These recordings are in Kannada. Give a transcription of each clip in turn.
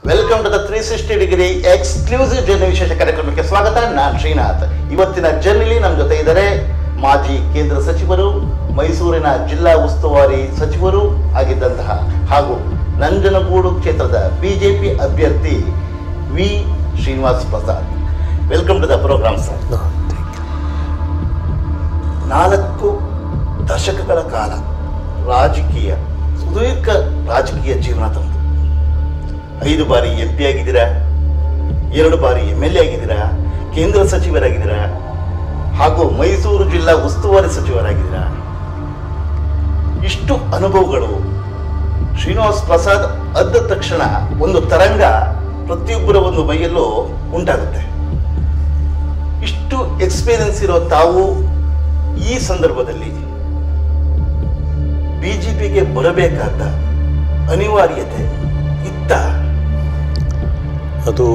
Welcome to the three sixty degree exclusive journey ವಿಶೇಷ ಕಾರ್ಯಕ್ರಮಕ್ಕೆ ಸ್ವಾಗತ ನಾನು ಶ್ರೀನಾಥ್ ಇವತ್ತಿನ ಜರ್ನಿಲಿ ನಮ್ಮ ಜೊತೆ ಇದ್ದಾರೆ ಮಾಜಿ ಕೇಂದ್ರ ಸಚಿವರು ಮೈಸೂರಿನ ಜಿಲ್ಲಾ ಉಸ್ತುವಾರಿ ಸಚಿವರು ಆಗಿದ್ದಂತಹ ಹಾಗೂ ನಂಜನಗೂಡು ಕ್ಷೇತ್ರದ ಬಿಜೆಪಿ ಅಭ್ಯರ್ಥಿ V Srinivas Prasad welcome to the program sir ನಾಲ್ಕು ದಶಕಗಳ ಕಾಲ ರಾಜಕೀಯ ಸುದೀರ್ಘ ರಾಜಕೀಯ ಜೀವನ ತಂದು ಐದು ಬಾರಿ ಎಂ ಪಿ ಆಗಿದ್ದೀರಾ ಎರಡು ಬಾರಿ ಎಮ್ ಎಲ್ ಎ ಆಗಿದ್ದೀರಾ ಕೇಂದ್ರ ಸಚಿವರಾಗಿದ್ದೀರಾ ಹಾಗೂ ಮೈಸೂರು ಜಿಲ್ಲಾ ಉಸ್ತುವಾರಿ ಸಚಿವರಾಗಿದ್ದೀರಾ ಇಷ್ಟು ಅನುಭವಗಳು ಶ್ರೀನಿವಾಸ್ ಪ್ರಸಾದ್ ಅದ್ದ ತಕ್ಷಣ ಒಂದು ತರಂಗ ಪ್ರತಿಯೊಬ್ಬರ ಒಂದು ಮೈಯಲ್ಲೂ ಉಂಟಾಗುತ್ತೆ ಇಷ್ಟು ಎಕ್ಸ್ಪೀರಿಯನ್ಸ್ ಇರೋ ತಾವು ಈ ಸಂದರ್ಭದಲ್ಲಿ ಬಿಜೆಪಿಗೆ ಬರಬೇಕಾದ ಅನಿವಾರ್ಯತೆ ಇತ್ತ ಅದು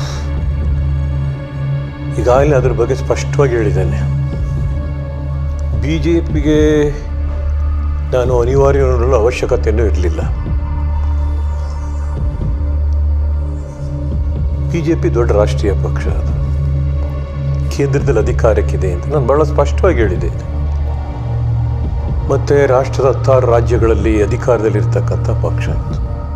ಈಗಾಗಲೇ ಅದ್ರ ಬಗ್ಗೆ ಸ್ಪಷ್ಟವಾಗಿ ಹೇಳಿದ್ದೇನೆ ಬಿ ಜೆ ಪಿಗೆ ನಾನು ಅನಿವಾರ್ಯ ಅನ್ನೋ ಅವಶ್ಯಕತೆಯೂ ಇರಲಿಲ್ಲ ಬಿ ಜೆ ಪಿ ದೊಡ್ಡ ರಾಷ್ಟ್ರೀಯ ಪಕ್ಷ ಅದು ಕೇಂದ್ರದಲ್ಲಿ ಅಧಿಕಾರಕ್ಕಿದೆ ಅಂತ ನಾನು ಭಾಳ ಸ್ಪಷ್ಟವಾಗಿ ಹೇಳಿದೆ ಮತ್ತು ರಾಷ್ಟ್ರದ ಹತ್ತಾರು ರಾಜ್ಯಗಳಲ್ಲಿ ಅಧಿಕಾರದಲ್ಲಿರ್ತಕ್ಕಂಥ ಪಕ್ಷ ಅದು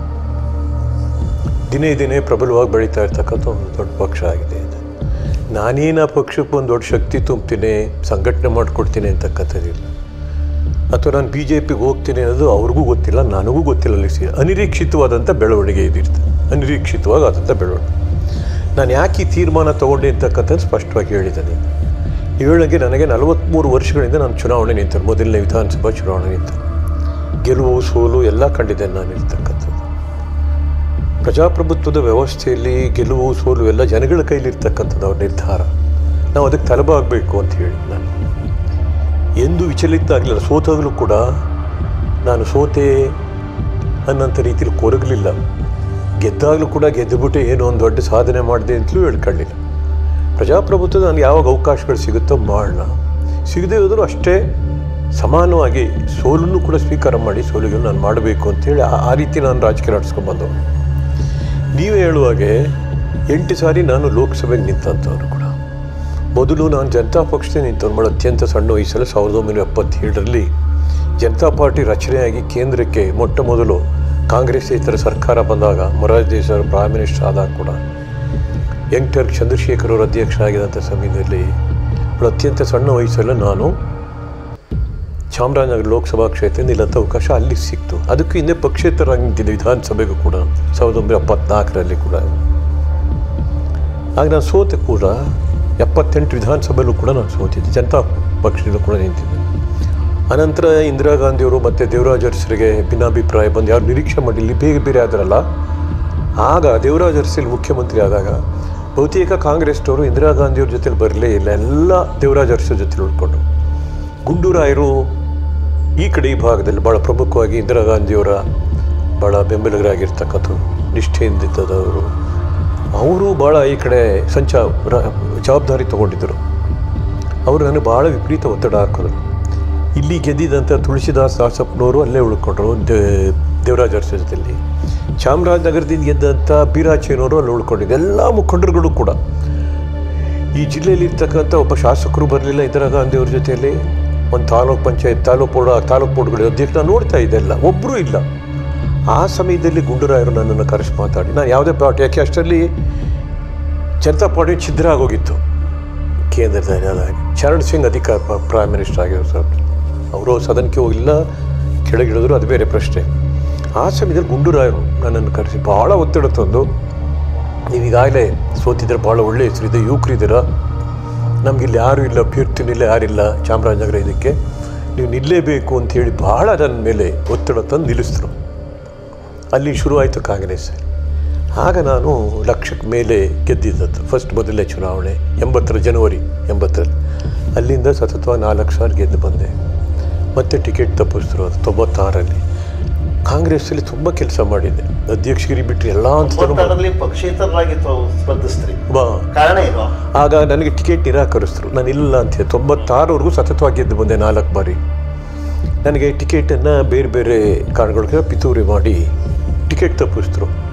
ದಿನೇ ದಿನೇ ಪ್ರಬಲವಾಗಿ ಬೆಳೀತಾ ಇರ್ತಕ್ಕಂಥ ಒಂದು ದೊಡ್ಡ ಪಕ್ಷ ಆಗಿದೆ ಇದು ನಾನೇನು ಆ ಪಕ್ಷಕ್ಕೆ ಒಂದು ದೊಡ್ಡ ಶಕ್ತಿ ತುಂಬ್ತೀನಿ ಸಂಘಟನೆ ಮಾಡಿಕೊಡ್ತೀನಿ ಅಂತಕ್ಕಂಥದ್ದಿಲ್ಲ ಅಥವಾ ನಾನು ಬಿ ಜೆ ಪಿಗೆ ಹೋಗ್ತೀನಿ ಅನ್ನೋದು ಅವ್ರಿಗೂ ಗೊತ್ತಿಲ್ಲ ನನಗೂ ಗೊತ್ತಿಲ್ಲ ಅಲ್ಲಿ ಸಿ ಅನಿರೀಕ್ಷಿತವಾದಂಥ ಬೆಳವಣಿಗೆ ಇದಿರ್ತದೆ ಅನಿರೀಕ್ಷಿತವಾಗಿ ಆದಂಥ ಬೆಳವಣಿಗೆ ನಾನು ಯಾಕೆ ಈ ತೀರ್ಮಾನ ತೊಗೊಂಡೆ ಅಂತಕ್ಕಂಥದ್ದು ಸ್ಪಷ್ಟವಾಗಿ ಹೇಳಿದ್ದೇನೆ ಹೇಳಂಗೆ ನನಗೆ ನಲವತ್ತ್ಮೂರು ವರ್ಷಗಳಿಂದ ನಾನು ಚುನಾವಣೆ ನಿಂತರು ಮೊದಲನೇ ವಿಧಾನಸಭಾ ಚುನಾವಣೆ ನಿಂತರು ಗೆಲುವು ಸೋಲು ಎಲ್ಲ ಕಂಡಿದ್ದೇನೆ ನಾನು ಇರ್ತಕ್ಕಂಥದ್ದು ಪ್ರಜಾಪ್ರಭುತ್ವದ ವ್ಯವಸ್ಥೆಯಲ್ಲಿ ಗೆಲುವು ಸೋಲು ಎಲ್ಲ ಜನಗಳ ಕೈಲಿರ್ತಕ್ಕಂಥದ್ದು ಅವ್ರ ನಿರ್ಧಾರ ನಾವು ಅದಕ್ಕೆ ತಲೆಬಾಗಬೇಕು ಅಂತ ಹೇಳಿ ನಾನು ಎಂದೂ ವಿಚಲಿತ ಆಗಲಿಲ್ಲ ಸೋತಾಗಲೂ ಕೂಡ ನಾನು ಸೋತೆ ಅನ್ನೋಂಥ ರೀತಿಯಲ್ಲಿ ಕೊರಗಲಿಲ್ಲ ಗೆದ್ದಾಗಲೂ ಕೂಡ ಗೆದ್ದುಬಿಟ್ಟು ಏನೋ ಒಂದು ದೊಡ್ಡ ಸಾಧನೆ ಮಾಡಿದೆ ಅಂತಲೂ ಹೇಳ್ಕೊಳ್ಳಿಲ್ಲ ಪ್ರಜಾಪ್ರಭುತ್ವ ನನಗೆ ಯಾವಾಗ ಅವಕಾಶಗಳು ಸಿಗುತ್ತೋ ಮಾಡೋಣ ಸಿಗದೇ ಹೋದರೂ ಅಷ್ಟೇ ಸಮಾನವಾಗಿ ಸೋಲನ್ನು ಕೂಡ ಸ್ವೀಕಾರ ಮಾಡಿ ಸೋಲಿಗೆ ನಾನು ಮಾಡಬೇಕು ಅಂತೇಳಿ ಆ ಆ ರೀತಿ ನಾನು ರಾಜಕೀಯ ನಡೆಸ್ಕೊಂಡು ಬಂದವನು ನೀವೇ ಹೇಳುವಾಗೆ ಎಂಟು ಸಾರಿ ನಾನು ಲೋಕಸಭೆಗೆ ನಿಂತಂಥವ್ರು ಕೂಡ ಮೊದಲು ನಾನು ಜನತಾ ಪಕ್ಷದ ನಿಂತವ್ರು ಮಾಡಿ ಅತ್ಯಂತ ಸಣ್ಣ ವಯಸ್ಸಲ್ಲಿ ಸಾವಿರದ ಒಂಬೈನೂರ ಎಪ್ಪತ್ತೇಳರಲ್ಲಿ ಜನತಾ ಪಾರ್ಟಿ ರಚನೆಯಾಗಿ ಕೇಂದ್ರಕ್ಕೆ ಮೊಟ್ಟ ಮೊದಲು ಕಾಂಗ್ರೆಸ್ ಇತರ ಸರ್ಕಾರ ಬಂದಾಗ ಮೊರಾರ್ಜಿ ದೇಸಾಯಿ ಪ್ರೈಮ್ ಮಿನಿಸ್ಟರ್ ಆದಾಗ ಕೂಡ ಯಂಗ್ ಟರ್ಕ್ ಚಂದ್ರಶೇಖರ್ ಅವರು ಅಧ್ಯಕ್ಷ ಆಗಿದ್ದಂಥ ಸಮಯದಲ್ಲಿ ಅವಳು ಅತ್ಯಂತ ಸಣ್ಣ ವಯಸ್ಸಲ್ಲಿ ನಾನು ಚಾಮರಾಜನಗರ ಲೋಕಸಭಾ ಕ್ಷೇತ್ರ ನಿಲ್ಲಂಥ ಅವಕಾಶ ಅಲ್ಲಿ ಸಿಕ್ತು ಅದಕ್ಕೂ ಹಿಂದೆ ಪಕ್ಷೇತರಾಗಿ ನಿಂತಿದ್ದೆ ವಿಧಾನಸಭೆಗೂ ಕೂಡ ಸಾವಿರದ ಒಂಬೈನೂರ ಎಪ್ಪತ್ನಾಲ್ಕರಲ್ಲಿ ಕೂಡ ಆಗ ನಾನು ಸೋತೆ ಕೂಡ ಎಪ್ಪತ್ತೆಂಟು ವಿಧಾನಸಭೆಯಲ್ಲೂ ಕೂಡ ನಾನು ಸೋತಿದ್ದೆ ಜನತಾ ಪಕ್ಷದಲ್ಲೂ ಕೂಡ ನಿಂತಿದ್ದೆ ಅನಂತರ ಇಂದಿರಾ ಗಾಂಧಿಯವರು ಮತ್ತು ದೇವರಾಜ್ ಅರಸರಿಗೆ ಭಿನ್ನಾಭಿಪ್ರಾಯ ಬಂದು ಯಾರು ನಿರೀಕ್ಷೆ ಮಾಡಿ ಇಲ್ಲಿ ಬೇಗ ಬೇರೆ ಆದರಲ್ಲ ಆಗ ದೇವರಾಜ್ ಅರಸಲ್ಲಿ ಮುಖ್ಯಮಂತ್ರಿ ಆದಾಗ ಬಹುತೇಕ ಕಾಂಗ್ರೆಸ್ನವರು ಇಂದಿರಾ ಗಾಂಧಿಯವ್ರ ಜೊತೆಲಿ ಬರಲೇ ಇಲ್ಲ ಎಲ್ಲ ದೇವರಾಜ್ ಅರಸರ ಜೊತೆ ಉಳ್ಕೊಂಡು ಗುಂಡೂರಾಯರು ಈ ಕಡೆ ಈ ಭಾಗದಲ್ಲಿ ಭಾಳ ಪ್ರಮುಖವಾಗಿ ಇಂದಿರಾ ಗಾಂಧಿಯವರ ಭಾಳ ಬೆಂಬಲಿಗರಾಗಿರ್ತಕ್ಕಂಥವ್ರು ನಿಷ್ಠೆಯಿಂದಿದ್ದದವರು ಅವರು ಭಾಳ ಈ ಕಡೆ ಸಂಚ ರ- ಜವಾಬ್ದಾರಿ ತಗೊಂಡಿದ್ದರು ಅವರು ನನಗೆ ಭಾಳ ವಿಪರೀತ ಒತ್ತಡ ಹಾಕಿದ್ರು ಇಲ್ಲಿ ಗೆದ್ದಿದ್ದಂಥ ತುಳಸಿದಾಸ್ ದಾಸಪ್ಪನವರು ಅಲ್ಲೇ ಉಳ್ಕೊಂಡ್ರು ದೇ ದೇವರಾಜ ಅರಸ ಜೊತೆಯಲ್ಲಿ ಚಾಮರಾಜನಗರದಿಂದ ಗೆದ್ದಂಥ ಬೀರಾಚೇನವರು ಅಲ್ಲಿ ಉಳ್ಕೊಂಡಿದ್ದು ಎಲ್ಲ ಮುಖಂಡರುಗಳು ಕೂಡ ಈ ಜಿಲ್ಲೆಯಲ್ಲಿ ಇರ್ತಕ್ಕಂಥ ಒಬ್ಬ ಶಾಸಕರು ಬರಲಿಲ್ಲ ಇಂದಿರಾ ಗಾಂಧಿಯವ್ರ ಜೊತೆಯಲ್ಲಿ ಒಂದು ತಾಲೂಕ್ ಪಂಚಾಯತ್ ತಾಲೂಕು ಬೋರ್ಡ್ ತಾಲೂಕು ಬೋರ್ಡ್ಗಳು ಅಧ್ಯಕ್ಷ ನಾನು ನೋಡ್ತಾ ಇದ್ದೆ ಎಲ್ಲ ಒಬ್ಬರೂ ಇಲ್ಲ ಆ ಸಮಯದಲ್ಲಿ ಗುಂಡೂರಾಯರು ನನ್ನನ್ನು ಕರೆಸಿ ಮಾತಾಡಿ ನಾನು ಯಾವುದೇ ಪಾರ್ಟಿ ಯಾಕೆ ಅಷ್ಟರಲ್ಲಿ ಜನತಾ ಪಾರ್ಟಿ ಛಿದ್ರ ಆಗೋಗಿತ್ತು ಕೇಂದ್ರದಲ್ಲಿ ಅದಾಗಿ ಚರಣ್ ಸಿಂಗ್ ಅಧಿಕಾರ ಪ- ಪ್ರೈಮ್ ಮಿನಿಸ್ಟರ್ ಆಗಿರೋ ಸರ್ ಅವರು ಸದನಕ್ಕೆ ಹೋಗಿಲ್ಲ ಕೆಳಗಿಳಿದ್ರು ಅದು ಬೇರೆ ಪ್ರಶ್ನೆ ಆ ಸಮಯದಲ್ಲಿ ಗುಂಡೂರಾಯರು ನನ್ನನ್ನು ಕರೆಸಿ ಭಾಳ ಒತ್ತಡ ತಂದು ನೀವು ಈಗಾಗಲೇ ಸೋತಿದ್ರೆ ಭಾಳ ಒಳ್ಳೆಯ ಹೆಸರಿದೆ ಯುವಕರಿದ್ದೀರ ನಮಗಿಲ್ಲಿ ಯಾರೂ ಇಲ್ಲ ಅಭ್ಯರ್ಥಿನಿಲ್ಲ ಯಾರಿಲ್ಲ ಚಾಮರಾಜನಗರ ಇದಕ್ಕೆ ನೀವು ನಿಲ್ಲೇಬೇಕು ಅಂತೇಳಿ ಭಾಳ ನನ್ನ ಮೇಲೆ ಒತ್ತಡ ತಂದು ನಿಲ್ಲಿಸಿದ್ರು ಅಲ್ಲಿ ಶುರುವಾಯಿತು ಕಾಂಗ್ರೆಸ್ ಆಗ ನಾನು ಲಕ್ಷಕ್ಕೆ ಮೇಲೆ ಗೆದ್ದಿದ್ದದ್ದು ಫಸ್ಟ್ ಮೊದಲನೇ ಚುನಾವಣೆ ಎಂಬತ್ತರ ಜನವರಿ ಎಂಬತ್ತರಲ್ಲಿ ಅಲ್ಲಿಂದ ಸತತವಾಗಿ ನಾಲ್ಕು ಸಾವಿರ ಗೆದ್ದು ಬಂದೆ ಮತ್ತೆ ಟಿಕೆಟ್ ತಪ್ಪಿಸಿದ್ರು ಅದು ತೊಂಬತ್ತಾರರಲ್ಲಿ ಕಾಂಗ್ರೆಸ್ಸಲ್ಲಿ ತುಂಬ ಕೆಲಸ ಮಾಡಿದ್ದೆ ಅಧ್ಯಕ್ಷಗಿರಿ ಬಿಟ್ಟರೆ ಎಲ್ಲ ಅಂತಲೂ ತೊಂಬತ್ತಾರರಲ್ಲಿ ಪಕ್ಷೇತರರಾಗಿ ತಾವು ಸ್ಪರ್ಧಿಸ್ತ್ರಿ ಬಾ ಕಾರಣ ಏನು ಆಗ ನನಗೆ ಟಿಕೆಟ್ ನಿರಾಕರಿಸಿದ್ರು ನಾನು ಇಲ್ಲ ಅಂತ ಹೇಳಿ ತೊಂಬತ್ತಾರವರೆಗೂ ಸತತವಾಗಿ ಗೆದ್ದು ಬಂದೆ ನಾಲ್ಕು ಬಾರಿ ನನಗೆ ಟಿಕೆಟನ್ನು ಬೇರೆ ಬೇರೆ ಕಾರಣಗಳಿಗೆ ಪಿತೂರಿ ಮಾಡಿ ಟಿಕೆಟ್ ತಪ್ಪಿಸಿದ್ರು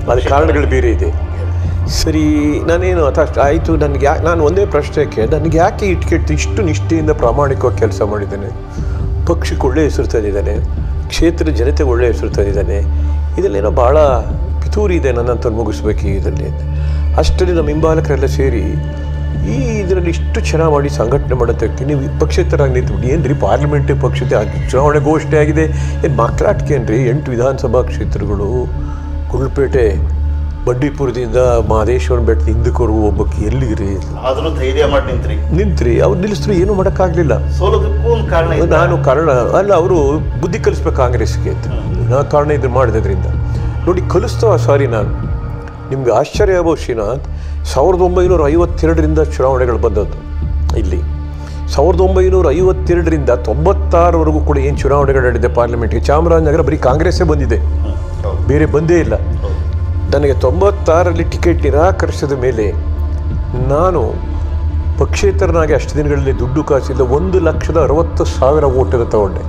ಅದಕ್ಕೆ ಕಾರಣಗಳು ಬೇರೆ ಇದೆ ಸರಿ ನಾನೇನು ಅದಷ್ಟು ಆಯಿತು ನನಗೆ ಯಾ ನಾನು ಒಂದೇ ಪ್ರಶ್ನೆ ಕೇಳಿದೆ ನನಗೆ ಯಾಕೆ ಈ ಟಿಕೆಟ್ ಇಷ್ಟು ನಿಷ್ಠೆಯಿಂದ ಪ್ರಾಮಾಣಿಕವಾಗಿ ಕೆಲಸ ಮಾಡಿದ್ದೇನೆ ಪಕ್ಷಕ್ಕೆ ಒಳ್ಳೆಯ ಹೆಸರು ತಂದಿದ್ದಾನೆ ಕ್ಷೇತ್ರದ ಜನತೆಗೆ ಒಳ್ಳೆಯ ಹೆಸರು ತಂದಿದ್ದಾನೆ ಇದರಲ್ಲೇನೋ ಭಾಳ ಪಿತೂರಿ ಇದೆ ನನ್ನಂತ ಮುಗಿಸ್ಬೇಕು ಇದರಲ್ಲಿ ಅಷ್ಟರಲ್ಲಿ ನಮ್ಮ ಹಿಂಬಾಲಕರೆಲ್ಲ ಸೇರಿ ಈ ಇದರಲ್ಲಿ ಇಷ್ಟು ಚೆನ್ನಾಗಿ ಮಾಡಿ ಸಂಘಟನೆ ಮಾಡೋಂಥ ವ್ಯಕ್ತಿ ನೀವು ಪಕ್ಷೇತರಾಗಿ ನಿಂತ್ಬಿಟ್ಟು ಏನು ರೀ ಪಾರ್ಲಿಮೆಂಟ್ರಿ ಪಕ್ಷತೆ ಆಗಿ ಚುನಾವಣೆ ಘೋಷಣೆ ಆಗಿದೆ ಏನು ಮಕ್ಕಳಾಟ್ಕೇನ್ರಿ ಎಂಟು ವಿಧಾನಸಭಾ ಕ್ಷೇತ್ರಗಳು ಗುಂಡ್ಲುಪೇಟೆ ಬಂಡೀಪುರದಿಂದ ಮಹದೇಶ್ವರನ ಬೆಟ್ಟದ ಹಿಂದಕ್ಕವರೆಗೂ ಒಬ್ಬಕ್ಕೆ ಎಲ್ಲಿಗ್ರಿ ಆದ್ರೂ ಧೈರ್ಯ ಮಾಡಿ ನಿಂತ್ರಿ ನಿಂತ್ರಿ ಅವ್ರು ನಿಲ್ಲಿಸಿದ್ರು ಏನೂ ಮಾಡೋಕ್ಕಾಗಲಿಲ್ಲ ಸೋಲೋದಕ್ಕೂ ಒಂದು ಕಾರಣ ಇದೆ ನಾನು ಕಾರಣ ಅಲ್ಲ ಅವರು ಬುದ್ಧಿ ಕಲಿಸ್ಬೇಕು ಕಾಂಗ್ರೆಸ್ಗೆ ಅಂತ ನಾ ಕಾರಣ ಇದು ಮಾಡಿದ್ರಿಂದ ನೋಡಿ ಕಲಿಸ್ತವ ಸಾರಿ ನಾನು ನಿಮ್ಗೆ ಆಶ್ಚರ್ಯ ಆಗೋ ಶ್ರೀನಾಥ್ ಸಾವಿರದ ಒಂಬೈನೂರ ಐವತ್ತೆರಡರಿಂದ ಚುನಾವಣೆಗಳು ಬಂದದ್ದು ಇಲ್ಲಿ ಸಾವಿರದ ಒಂಬೈನೂರ ಐವತ್ತೆರಡರಿಂದ ತೊಂಬತ್ತಾರವರೆಗೂ ಕೂಡ ಏನು ಚುನಾವಣೆಗಳು ನಡೆದಿದೆ ಪಾರ್ಲಿಮೆಂಟ್ಗೆ ಚಾಮರಾಜನಗರ ಬರೀ ಕಾಂಗ್ರೆಸ್ಸೇ ಬಂದಿದೆ ಹ್ಮ್. ಹೌದು. ಬೇರೆ ಬಂದೇ ಇಲ್ಲ ಹೌದು. ನನಗೆ ತೊಂಬತ್ತಾರರಲ್ಲಿ ಟಿಕೆಟ್ ನಿರಾಕರಿಸಿದ ಮೇಲೆ ನಾನು ಪಕ್ಷೇತರನಾಗಿ ಅಷ್ಟು ದಿನಗಳಲ್ಲಿ ದುಡ್ಡು ಕಾಸಿಲ್ಲ ಒಂದು ಲಕ್ಷದ ಅರವತ್ತು ಸಾವಿರ ಓಟನ್ನು ತಗೊಂಡೆ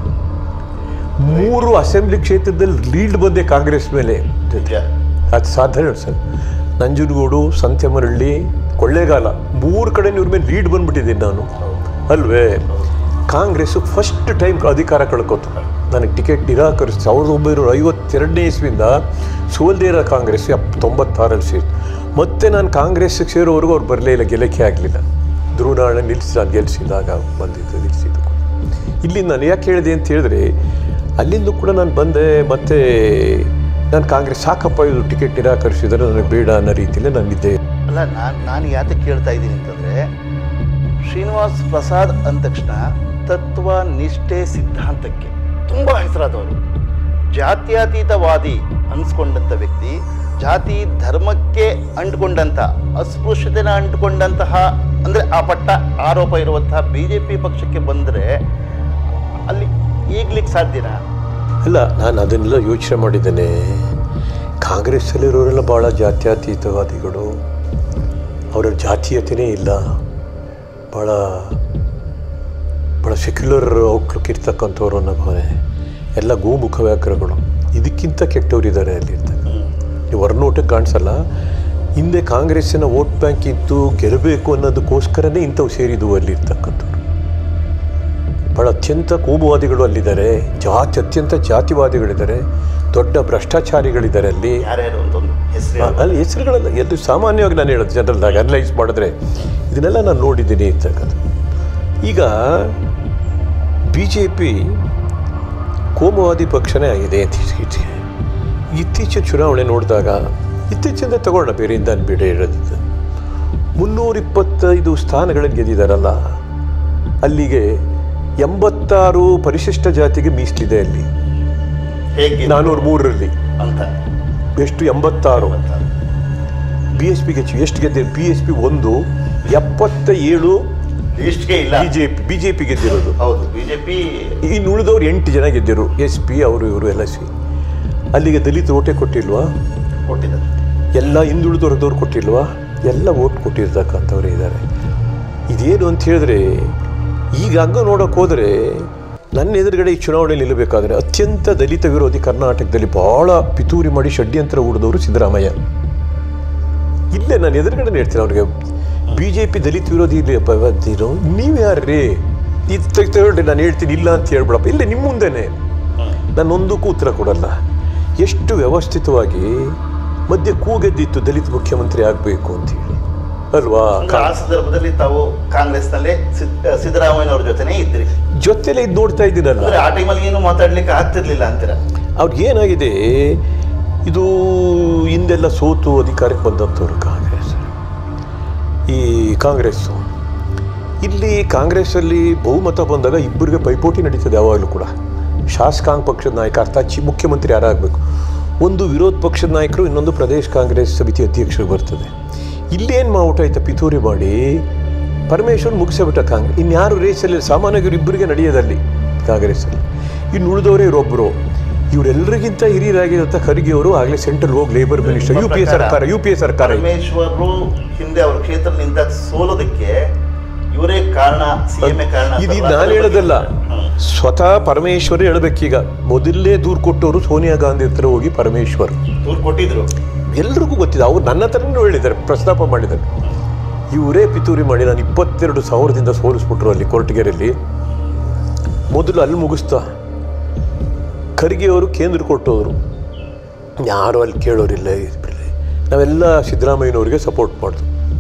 ಮೂರು ಅಸೆಂಬ್ಲಿ ಕ್ಷೇತ್ರದಲ್ಲಿ ಲೀಡ್ ಬಂದೆ ಕಾಂಗ್ರೆಸ್ ಮೇಲೆ ನಿಜ ಅದು ಸಾಧನೆ ಸರ್ ನಂಜನಗೂಡು ಸಂತೆಮರಳ್ಳಿ ಕೊಳ್ಳೇಗಾಲ ಮೂರು ಕಡೆ ಇವ್ರ ಮೇಲೆ ಲೀಡ್ ಬಂದ್ಬಿಟ್ಟಿದ್ದೀನಿ ನಾನು ಅಲ್ವೇ ಕಾಂಗ್ರೆಸ್ಸು ಫಸ್ಟ್ ಟೈಮ್ ಅಧಿಕಾರ ಕಳ್ಕೊತು ನನಗೆ ಟಿಕೆಟ್ ನಿರಾಕರಿಸಿ ಸಾವಿರದ ಒಂಬೈನೂರ ಐವತ್ತೆರಡನೇ ಇಸ್ವಿಯಿಂದ ಸೋಲ್ದೇ ಇರೋ ಕಾಂಗ್ರೆಸ್ ಎಪ್ ತೊಂಬತ್ತಾರಲ್ಲಿ ಸೇರಿ ಮತ್ತೆ ನಾನು ಕಾಂಗ್ರೆಸ್ಸಿಗೆ ಸೇರೋವರೆಗೂ ಅವ್ರು ಬರಲೇ ಇಲ್ಲ ಗೆಲ್ಲಕ್ಕೆ ಆಗಲಿಲ್ಲ ಧ್ರುವನಾಳ ನಿಲ್ಲಿಸಿ ನಾನು ಗೆಲ್ಲಿಸಿದಾಗ ಬಂದಿದ್ದು ನಿಲ್ಲಿಸಿದ್ದು ಇಲ್ಲಿಂದ ನಾನು ಯಾಕೆ ಹೇಳಿದೆ ಅಂತ ಹೇಳಿದ್ರೆ ಅಲ್ಲಿಂದ ಕೂಡ ನಾನು ಬಂದೆ ಮತ್ತೆ ನಾನು ಕಾಂಗ್ರೆಸ್ ಸಾಕಪ್ಪ ಇದು ಟಿಕೆಟ್ ನಿರಾಕರಿಸಿದರೆ ನನಗೆ ಬೇಡ ಅನ್ನೋ ರೀತಿಯಲ್ಲಿ ನಾನಿದ್ದೆ ಅಲ್ಲ ನಾನು ನಾನು ಯಾತಕ್ಕೆ ಕೇಳ್ತಾ ಇದ್ದೀನಿ ಅಂತಂದರೆ ಶ್ರೀನಿವಾಸ್ ಪ್ರಸಾದ್ ಅಂದ ತಕ್ಷಣ ತತ್ವ ನಿಷ್ಠೆ ಸಿದ್ಧಾಂತಕ್ಕೆ ತುಂಬ ಹೆಸರಾದವರು ಜಾತ್ಯತೀತವಾದಿ ಅನ್ಸ್ಕೊಂಡಂಥ ವ್ಯಕ್ತಿ ಜಾತಿ ಧರ್ಮಕ್ಕೆ ಅಂಟ್ಕೊಂಡಂಥ ಅಸ್ಪೃಶ್ಯತೆನ ಅಂಟ್ಕೊಂಡಂತಹ ಅಂದರೆ ಆ ಪಟ್ಟ ಆರೋಪ ಇರುವಂತಹ ಬಿ ಜೆ ಪಿ ಪಕ್ಷಕ್ಕೆ ಬಂದರೆ ಅಲ್ಲಿ ಈಗ್ಲಿಕ್ಕೆ ಸಾಧ್ಯನಾ ಅಲ್ಲ ನಾನು ಅದನ್ನೆಲ್ಲ ಯೋಚನೆ ಮಾಡಿದ್ದೇನೆ ಕಾಂಗ್ರೆಸ್ಸಲ್ಲಿರೋರೆಲ್ಲ ಭಾಳ ಜಾತ್ಯತೀತವಾದಿಗಳು ಅವರ ಜಾತೀಯತೆಯೇ ಇಲ್ಲ ಭಾಳ ಭಾಳ ಸೆಕ್ಯುಲರ್ ಔಟ್ಲುಕ್ ಇರ್ತಕ್ಕಂಥವ್ರು ಅನ್ನೋ ಭಾವನೆ ಎಲ್ಲ ಗೋಮುಖ ವ್ಯಾಘ್ರಗಳು ಇದಕ್ಕಿಂತ ಕೆಟ್ಟವರಿದ್ದಾರೆ ಅಲ್ಲಿರ್ತಕ್ಕ ನೀವು ಹೊರನೋಟಕ್ಕೆ ಕಾಣಿಸಲ್ಲ ಹಿಂದೆ ಕಾಂಗ್ರೆಸ್ಸಿನ ವೋಟ್ ಬ್ಯಾಂಕ್ ಇದ್ದು ಗೆಲ್ಲಬೇಕು ಅನ್ನೋದಕ್ಕೋಸ್ಕರನೇ ಇಂಥವು ಸೇರಿದ್ವು ಅಲ್ಲಿರ್ತಕ್ಕಂಥವ್ರು ಭಾಳ ಅತ್ಯಂತ ಕೋಮುವಾದಿಗಳು ಅಲ್ಲಿದ್ದಾರೆ ಜಾತಿ ಅತ್ಯಂತ ಜಾತಿವಾದಿಗಳಿದ್ದಾರೆ ದೊಡ್ಡ ಭ್ರಷ್ಟಾಚಾರಿಗಳಿದ್ದಾರೆ ಅಲ್ಲಿ ಯಾರ್ಯಾರು ಅಂತ ಒಂದು ಹೆಸರು ಆ, ಅಲ್ಲಿ ಹೆಸರುಗಳೆಲ್ಲ ಎದ್ದು ಸಾಮಾನ್ಯವಾಗಿ ನಾನು ಹೇಳೋದು ಜನರಲ್ದಾಗ ಅನಲೈಸ್ ಮಾಡಿದ್ರೆ ಇದನ್ನೆಲ್ಲ ನಾನು ನೋಡಿದ್ದೀನಿ ಇರ್ತಕ್ಕಂಥ ಈಗ ಬಿ ಜೆ ಪಿ ಕೋಮುವಾದಿ ಪಕ್ಷನೇ ಆಗಿದೆ ಇತ್ತೀಚೆಗೆ ಇತ್ತೀಚಿನ ಚುನಾವಣೆ ನೋಡಿದಾಗ ಇತ್ತೀಚಿಂದ ತಗೊಳ್ಳೋಣ ಬೇರೆಯಿಂದ ಬಿಡ ಇರೋದು ಮುನ್ನೂರಿಪ್ಪತ್ತೈದು ಸ್ಥಾನಗಳನ್ನು ಗೆದ್ದಿದ್ದಾರಲ್ಲ ಅಲ್ಲಿಗೆ ಎಂಬತ್ತಾರು ಪರಿಶಿಷ್ಟ ಜಾತಿಗೆ ಮೀಸಲಿದೆ ಅಲ್ಲಿ ಹೇಗೆ ನಾನ್ನೂರ ಮೂರರಲ್ಲಿ ಅಂತ ಎಷ್ಟು ಎಂಬತ್ತಾರು ಅಂತ ಬಿ ಎಸ್ ಪಿಗೆ ಎಷ್ಟು ಗೆದ್ದಿರೋ ಬಿ ಎಸ್ ಪಿ ಒಂದು ಎಪ್ಪತ್ತ ಏಳು ಲಿಸ್ಟ್ಗೆ ಇಲ್ಲ B J P B J P ಗೆದ್ದಿರೋದು ಹೌದು ಬಿಜೆಪಿ ಇನ್ನು ಉಳಿದವ್ರು ಎಂಟು ಜನ ಗೆದ್ದಿರು ಎಸ್ ಪಿ ಅವರು ಇವರು ಎಲ್ಲ ಸಿ ಅಲ್ಲಿಗೆ ದಲಿತ ಓಟೆ ಕೊಟ್ಟಿಲ್ವಾ ಕೊಟ್ಟಿದ್ದಾರೆ ಎಲ್ಲ ಹಿಂದುಳಿದವ್ರದವ್ರು ಕೊಟ್ಟಿಲ್ವಾ ಎಲ್ಲ ಓಟ್ ಕೊಟ್ಟಿರ್ತಕ್ಕಂಥವ್ರು ಇದ್ದಾರೆ ಇದೇನು ಅಂತ ಹೇಳಿದ್ರೆ ಈಗ ಹಂಗ ನೋಡೋಕೆ ಹೋದರೆ ನನ್ನ ಎದುರುಗಡೆ ಈ ಚುನಾವಣೆ ನಿಲ್ಲಬೇಕಾದ್ರೆ ಅತ್ಯಂತ ದಲಿತ ವಿರೋಧಿ ಕರ್ನಾಟಕದಲ್ಲಿ ಬಹಳ ಪಿತೂರಿ ಮಾಡಿ ಷಡ್ಯಂತ್ರ ಹೂಡಿದವರು ಸಿದ್ದರಾಮಯ್ಯ ಇಲ್ಲೇ ನಾನು ಎದುರುಗಡೆ ಹೇಳ್ತೀನಿ ಅವ್ರಿಗೆ ಬಿ ಜೆ ಪಿ ದಲಿತ ವಿರೋಧಿ ಇಲ್ಲಿ ಬಂದಿರೋ ನೀವು ಯಾರ್ರೀ ಇದು ತೆಗೆದು ನಾನು ಹೇಳ್ತೀನಿ ಇಲ್ಲ ಅಂತ ಹೇಳ್ಬಿಡಪ್ಪ ಇಲ್ಲೇ ನಿಮ್ಮ ಮುಂದೆನೆ ನಾನೊಂದಕ್ಕೂ ಉತ್ತರ ಕೊಡಲ್ಲ ಎಷ್ಟು ವ್ಯವಸ್ಥಿತವಾಗಿ ಮಧ್ಯೆ ಕೂಗೆದ್ದಿತ್ತು ದಲಿತ ಮುಖ್ಯಮಂತ್ರಿ ಆಗಬೇಕು ಅಂತ ಹೇಳಿ ಅಲ್ವಾ ಅಂದ್ರೆ ಆ ಸಂದರ್ಭದಲ್ಲಿ ತಾವು ಕಾಂಗ್ರೆಸ್ನಲ್ಲೇ ಸಿದ್- ಸಿದ್ದರಾಮಯ್ಯನವ್ರ ಜೊತೆನೇ ಇದ್ರಿ ಜೊತೆಲೆ ಇದು ನೋಡ್ತಾ ಇದ್ದೀನಲ್ಲ ಅಂದ್ರೆ ಆ ಟೈಮಲ್ಲಿ ಏನು ಮಾತಾಡ್ಲಿಕ್ಕೆ ಆಗ್ತಿರ್ಲಿಲ್ಲ ಅಂತೀರ ಅವ್ರಿಗೆ ಏನಾಗಿದೆ ಇದು ಹಿಂದೆಲ್ಲ ಸೋತು ಅಧಿಕಾರಕ್ಕೆ ಬಂದಂಥವ್ರು ಕಾಂಗ್ರೆಸ್ ಈ ಕಾಂಗ್ರೆಸ್ಸು ಇಲ್ಲಿ ಕಾಂಗ್ರೆಸ್ಸಲ್ಲಿ ಬಹುಮತ ಬಂದಾಗ ಇಬ್ಬರಿಗೆ ಪೈಪೋಟಿ ನಡೀತದೆ ಯಾವಾಗಲೂ ಕೂಡ ಶಾಸಕಾಂಗ ಪಕ್ಷದ ನಾಯಕ ಅರ್ಥಾತ್ ಚಿ ಮುಖ್ಯಮಂತ್ರಿ ಯಾರಾಗಬೇಕು ಒಂದು ವಿರೋಧ ಪಕ್ಷದ ನಾಯಕರು ಇನ್ನೊಂದು ಪ್ರದೇಶ ಕಾಂಗ್ರೆಸ್ ಸಮಿತಿ ಅಧ್ಯಕ್ಷರು ಬರ್ತದೆ ಇಲ್ಲೇನು ಮಾವುಟ ಆಯ್ತಾ ಪಿತೂರಿ ಮಾಡಿ ಪರಮೇಶ್ವರ್ ಮುಗಿಸಬಿಟ್ಟ ಕಾಂಗ್ರೆಸ್ ಇನ್ಯಾರು ರೇಸಲ್ಲಿ ಸಾಮಾನ್ಯವಾಗಿ ಇವ್ರು ಇಬ್ಬರಿಗೆ ನಡೆಯೋದಲ್ಲಿ ಕಾಂಗ್ರೆಸ್ಸಲ್ಲಿ ಇನ್ನು ಉಳಿದವರೇ ಇವರೊಬ್ಬರು ಇವರೆಲ್ಲರಿಗಿಂತ ಹಿರಿಯರಾಗಿದ್ದಂಥ ಖರ್ಗೆ ಅವರು ಆಗಲೇ ಸೆಂಟ್ರಲ್ ಹೋಗಿ labour minister U P A ಸರ್ಕಾರ ಯು ಪಿ ಎ ಸರ್ಕಾರ ಇದೆ. ಪರಮೇಶ್ವರು ಹಿಂದೆ ಅವ್ರ ಕ್ಷೇತ್ರ ನಿಂತ ಸೋಲೋದಕ್ಕೆ ಇವರೇ ಕಾರಣ ಸಿಎಂ ಕಾರಣ ಇದು ಅಥವಾ ನಾನು ಅದರ ಹೇಳೋದಲ್ಲ ಬಗ್ಗೆ- ಹ್ಮ್. ಸ್ವತಃ ಪರಮೇಶ್ವರ್ ಹೇಳ್ಬೇಕೀಗ ಮೊದಲೇ ದೂರು ಕೊಟ್ಟವರು ಸೋನಿಯಾ ಗಾಂಧಿ ಹತ್ರ ಹೋಗಿ ಪರಮೇಶ್ವರ್ ದೂರು ಕೊಟ್ಟಿದ್ರು ಎಲ್ರಿಗೂ ಗೊತ್ತಿದೆ ಅವ್ರು ನನ್ನ ಹತ್ರನೂ ಹೇಳಿದ್ದಾರೆ ಪ್ರಸ್ತಾಪ ಮಾಡಿದ್ದಾರೆ ಇವರೇ ಪಿತೂರಿ ಮಾಡಿ ನಾನು ಇಪ್ಪತ್ತೆರಡು ಸಾವಿರದಿಂದ ಸೋಲಿಸ್ಬಿಟ್ರು ಅಲ್ಲಿ ಕೊರಟಗೆರೆಯಲ್ಲಿ ಮೊದಲು ಅಲ್ಲಿ ಮುಗಿಸ್ತಾ ಖರ್ಗೆ ಅವರು ಕೇಂದ್ರ ಕೊಟ್ಟವರು ಯಾರು ಅಲ್ಲಿ ಕೇಳೋರಿಲ್ಲ ಇದ್ ಬಿಡ್ಲಿ. ನಾವೆಲ್ಲ ಸಿದ್ದರಾಮಯ್ಯನವ್ರಿಗೆ ಸಪೋರ್ಟ್ ಮಾಡಿದ್ರು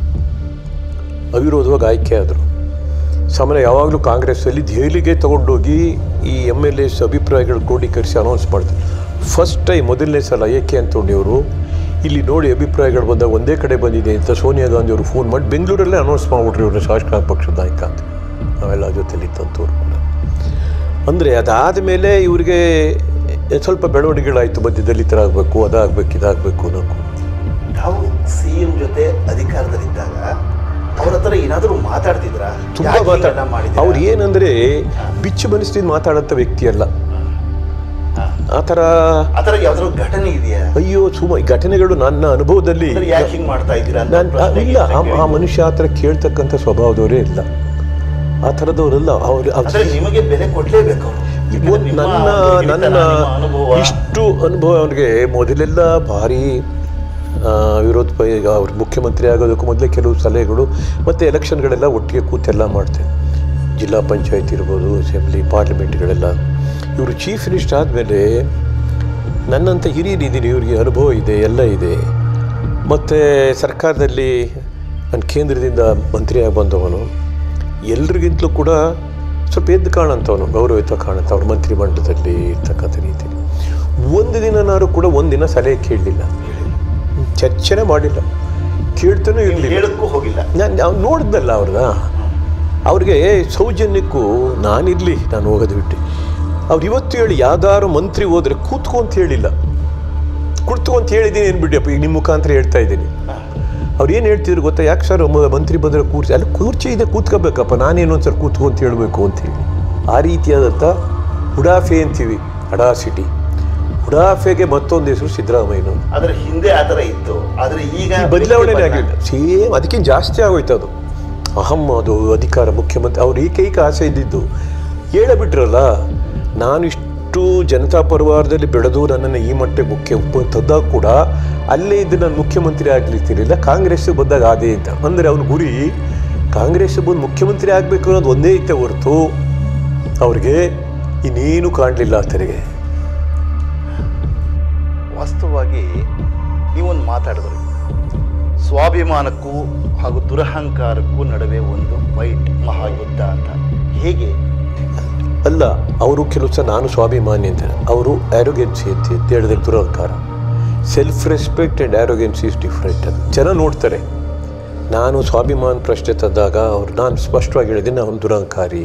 ಅವಿರೋಧವಾಗಿ ಆಯ್ಕೆ ಆದರು ಸಮಯ ಯಾವಾಗಲೂ ಕಾಂಗ್ರೆಸ್ಸಲ್ಲಿ ದೆಹಲಿಗೆ ತಗೊಂಡೋಗಿ ಈ ಎಮ್ ಎಲ್ ಎಸ್ ಅಭಿಪ್ರಾಯಗಳು ಕ್ರೋಢೀಕರಿಸಿ ಅನೌನ್ಸ್ ಮಾಡ್ತಾರೆ ಫಸ್ಟ್ ಟೈಮ್ ಮೊದಲನೇ ಸಲ ಏಕೆ ಅಂತೋಣಿಯವರು ಇಲ್ಲಿ ನೋಡಿ ಅಭಿಪ್ರಾಯಗಳು ಬಂದಾಗ ಒಂದೇ ಕಡೆ ಬಂದಿದೆ ಅಂತ ಸೋನಿಯಾ ಗಾಂಧಿ ಅವರು ಫೋನ್ ಮಾಡಿ ಬೆಂಗಳೂರಲ್ಲೇ ಅನೌನ್ಸ್ ಮಾಡಿಬಿಟ್ರು ಇವ್ರನ್ನ ಶಾಸಕಾಂಗ ಪಕ್ಷದ ನಾಯಕ ಅಂತ ನಾವೆಲ್ಲ ಜೊತೆಲಿ ಇತ್ತಂತವ್ರು ಕೂಡ ಅಂದರೆ ಅದಾದ ಮೇಲೆ ಇವರಿಗೆ ಸ್ವಲ್ಪ ಬೆಳವಣಿಗೆಗಳಾಯಿತು ಮಧ್ಯದಲ್ಲಿ ಈ ಥರ ಆಗಬೇಕು ಅದಾಗಬೇಕು ಇದಾಗಬೇಕು ಅನ್ನೋಕು ನಾವು ಸಿಎಂ ಜೊತೆ ಅಧಿಕಾರದಲ್ಲಿದ್ದಾಗ ಅವ್ರ ಹತ್ರ ಏನಾದರೂ ಮಾತಾಡ್ತಿದ್ರ ತುಂಬ ಮಾತಾಡ ಅವ್ರು ಏನಂದರೆ ಬಿಚ್ಚು ಮನಸ್ಸಿನಿಂದ ಮಾತಾಡೋಂಥ ವ್ಯಕ್ತಿ ಅಲ್ಲ ಆ ಥರ ಆತರ ಯಾವ್ದಾದ್ರು ಘಟನೆ ಇದೆಯಾ ಅಯ್ಯೋ ಸುಮ ಈ ಘಟನೆಗಳು ನನ್ನ ಅನುಭವದಲ್ಲಿ ಅಂದ್ರೆ ಯಾಕೆ ಹಿಂಗ್ ಮಾಡ್ತಾ ಇದ್ದೀರಾ ಅಂತ ನಾನು ಪ್ರಶ್ನೆ ಇಲ್ಲ ಆ- ಕೇಳಿ. ಆ ಮನುಷ್ಯ ಆ ಥರ ಕೇಳ್ತಕ್ಕಂಥ ಸ್ವಭಾವದವರೇ ಇಲ್ಲ ಆ ಥರದವರೆಲ್ಲ ಅವ್ರು ಅಂದ್ರೆ ನಿಮಗೆ ಬೆಲೆ ಕೊಡ್ಲೇಬೇಕು ಅವ್ರು. ಯಾಕಂದ್ರೆ ಒಂದು ನಿಮ್ಮ ನನ್ನ ಒಂದು ಹಿರಿತನ, ನನ್ನ ನಿಮ್ಮ ಅನುಭವ ಇಷ್ಟು ಅನುಭವ ಅವನಿಗೆ ಮೊದಲೆಲ್ಲ ಭಾರಿ ಆ, ವಿರೋಧ ಪ- ಈಗ ಅವ್ರು ಮುಖ್ಯಮಂತ್ರಿ ಆಗೋದಕ್ಕೂ ಮೊದಲೇ ಕೆಲವು ಸಲಹೆಗಳು ಮತ್ತು ಎಲೆಕ್ಷನ್ಗಳೆಲ್ಲ ಒಟ್ಟಿಗೆ ಕೂತೆಲ್ಲ ಮಾಡ್ತೇವೆ ಜಿಲ್ಲಾ ಪಂಚಾಯತ್ ಇರ್ಬೋದು ಅಸೆಂಬ್ಲಿ ಪಾರ್ಲಿಮೆಂಟ್ಗಳೆಲ್ಲ ಇವರು ಚೀಫ್ ಮಿನಿಸ್ಟರ್ ಆದಮೇಲೆ ನನ್ನಂಥ ಹಿರಿಯರಿದ್ದೀನಿ ಇವ್ರಿಗೆ ಅನುಭವ ಇದೆ ಎಲ್ಲ ಇದೆ ಮತ್ತು ಸರ್ಕಾರದಲ್ಲಿ ನಾನು ಕೇಂದ್ರದಿಂದ ಮಂತ್ರಿಯಾಗಿ ಬಂದವನು ಎಲ್ರಿಗಿಂತಲೂ ಕೂಡ ಸ್ವಲ್ಪ ಎದ್ದು ಕಾಣಂಥವನು ಗೌರವಯುತ ಕಾಣಂತ ಅವ್ರ ಮಂತ್ರಿಮಂಡಲದಲ್ಲಿ ಇರ್ತಕ್ಕಂಥ ರೀತಿ ಒಂದು ದಿನನಾರು ಕೂಡ ಒಂದಿನ ಸಲಹೆ ಕೇಳಲಿಲ್ಲ ಚರ್ಚೆನೇ ಮಾಡಿಲ್ಲ ಕೇಳ್ತಾನೂ ನೀವು ಇರಲಿಲ್ಲ ಹೇಳಕ್ಕೂ ಹೋಗಿಲ್ಲ ನಾನು ಅವ್ನು ನೋಡಿದ್ನಲ್ಲ ಅವ್ರನ್ನ ಅವ್ರಿಗೆ ಸೌಜನ್ಯಕ್ಕೂ ನಾನಿರಲಿ ನಾನು ಹೋಗೋದು ಬಿಟ್ಟು ಅವ್ರು ಇವತ್ತು ಹೇಳಿ ಯಾವ್ದಾರು ಮಂತ್ರಿ ಹೋದರೆ ಕೂತ್ಕೊ ಅಂತ ಹೇಳಿಲ್ಲ ಕುರ್ತು ಅಂತ ಹೇಳಿದ್ದೀನಿ ಏನು ಬಿಡಿಯಪ್ಪ ಈಗ ನಿಮ್ಮ ಮುಖಾಂತರ ಹೇಳ್ತಾ ಇದ್ದೀನಿ ಅವ್ರು ಏನು ಹೇಳ್ತಿದ್ರು ಗೊತ್ತಾ ಯಾಕೆ ಸರ್ ಮ- ಮಂತ್ರಿ ಬಂದರೆ ಕೂರ್ಸಿ ಅಲ್ಲಿ ಕೂರ್ಚಿ ಇದೆ ಕೂತ್ಕೋಬೇಕಪ್ಪ ನಾನೇನು ಒಂದು ಸರ್ ಕೂತ್ಕೊ ಅಂತ ಹೇಳಬೇಕು ಅಂತೇಳಿ ಆ ರೀತಿಯಾದಂಥ ಉಡಾಫೆ ಅಂತೀವಿ ಅಡಾಸಿಟಿ ಉಡಾಫೆಗೆ ಮತ್ತೊಂದು ಹೆಸರು ಸಿದ್ದರಾಮಯ್ಯನವರು ಆದ್ರೆ ಹಿಂದೆ ಆತರ ಇತ್ತು ಆದ್ರೆ ಈಗ ಈ ಬದಲಾವಣೆನೇ ಆಗಲಿಲ್ಲ ಸೇಮ್ ಅದಕ್ಕಿಂತ ಜಾಸ್ತಿ ಆಗೋಯ್ತು ಅದು ಅಹಂ ಅದು ಅಧಿಕಾರ ಮುಖ್ಯಮಂತ್ರಿ ಅವ್ರ ಏಕೈಕ ಆಸೆ ಇದ್ದಿದ್ದು ಹೇಳಬಿಟ್ರಲ್ಲ ನಾನು ಇಷ್ಟು ಜನತಾ ಪರಿವಾರದಲ್ಲಿ ಬೆಳೆದು ನನ್ನನ್ನು ಈ ಮಟ್ಟಕ್ಕೆ ಮುಖ್ಯ ಉಪ ತಂದಾಗ ಕೂಡ ಅಲ್ಲೇ ಇದ್ದು ನಾನು ಮುಖ್ಯಮಂತ್ರಿ ಆಗ್ಲಿಕ್ತಿರಲಿಲ್ಲ ಕಾಂಗ್ರೆಸ್ ಬಂದಾಗ ಅದೇ ಅಂತ ಅಂದರೆ ಅವನ ಗುರಿ ಕಾಂಗ್ರೆಸ್ ಬಂದು ಮುಖ್ಯಮಂತ್ರಿ ಆಗಬೇಕು ಅನ್ನೋದು ಒಂದೇ ಇತ್ತೆ ಹೊರತು ಅವ್ರಿಗೆ ಇನ್ನೇನು ಕಾಣಲಿಲ್ಲ ಆತನಿಗೆ ವಾಸ್ತವವಾಗಿ ನೀವೊಂದು ಮಾತಾಡಿದ್ರಿ ಸ್ವಾಭಿಮಾನಕ್ಕೂ ಹಾಗೂ ದುರಹಂಕಾರಕ್ಕೂ ನಡುವೆ ಒಂದು ಫೈಟ್ ಮಹಾಯುದ್ಧ ಅಂತ ಹೇಗೆ ಅಲ್ಲ ಅವರು ಕೆಲವು ಸಹ ನಾನು ಸ್ವಾಭಿಮಾನಿ ಅಂತ ಅವರು ಆ್ಯರೋಗೆನ್ಸಿ ಅಂತ ಅಂತ ಹೇಳಿದ್ರೆ ದುರಹಂಕಾರ self respect and arrogance is different ಅಂತ ಜನ ನೋಡ್ತಾರೆ ನಾನು ಸ್ವಾಭಿಮಾನ ಪ್ರಶ್ನೆ ತಂದಾಗ ಅವ್ರು ನಾನು ಸ್ಪಷ್ಟವಾಗಿ ಹೇಳಿದ್ದೀನಿ ಅವನು ದುರಹಂಕಾರಿ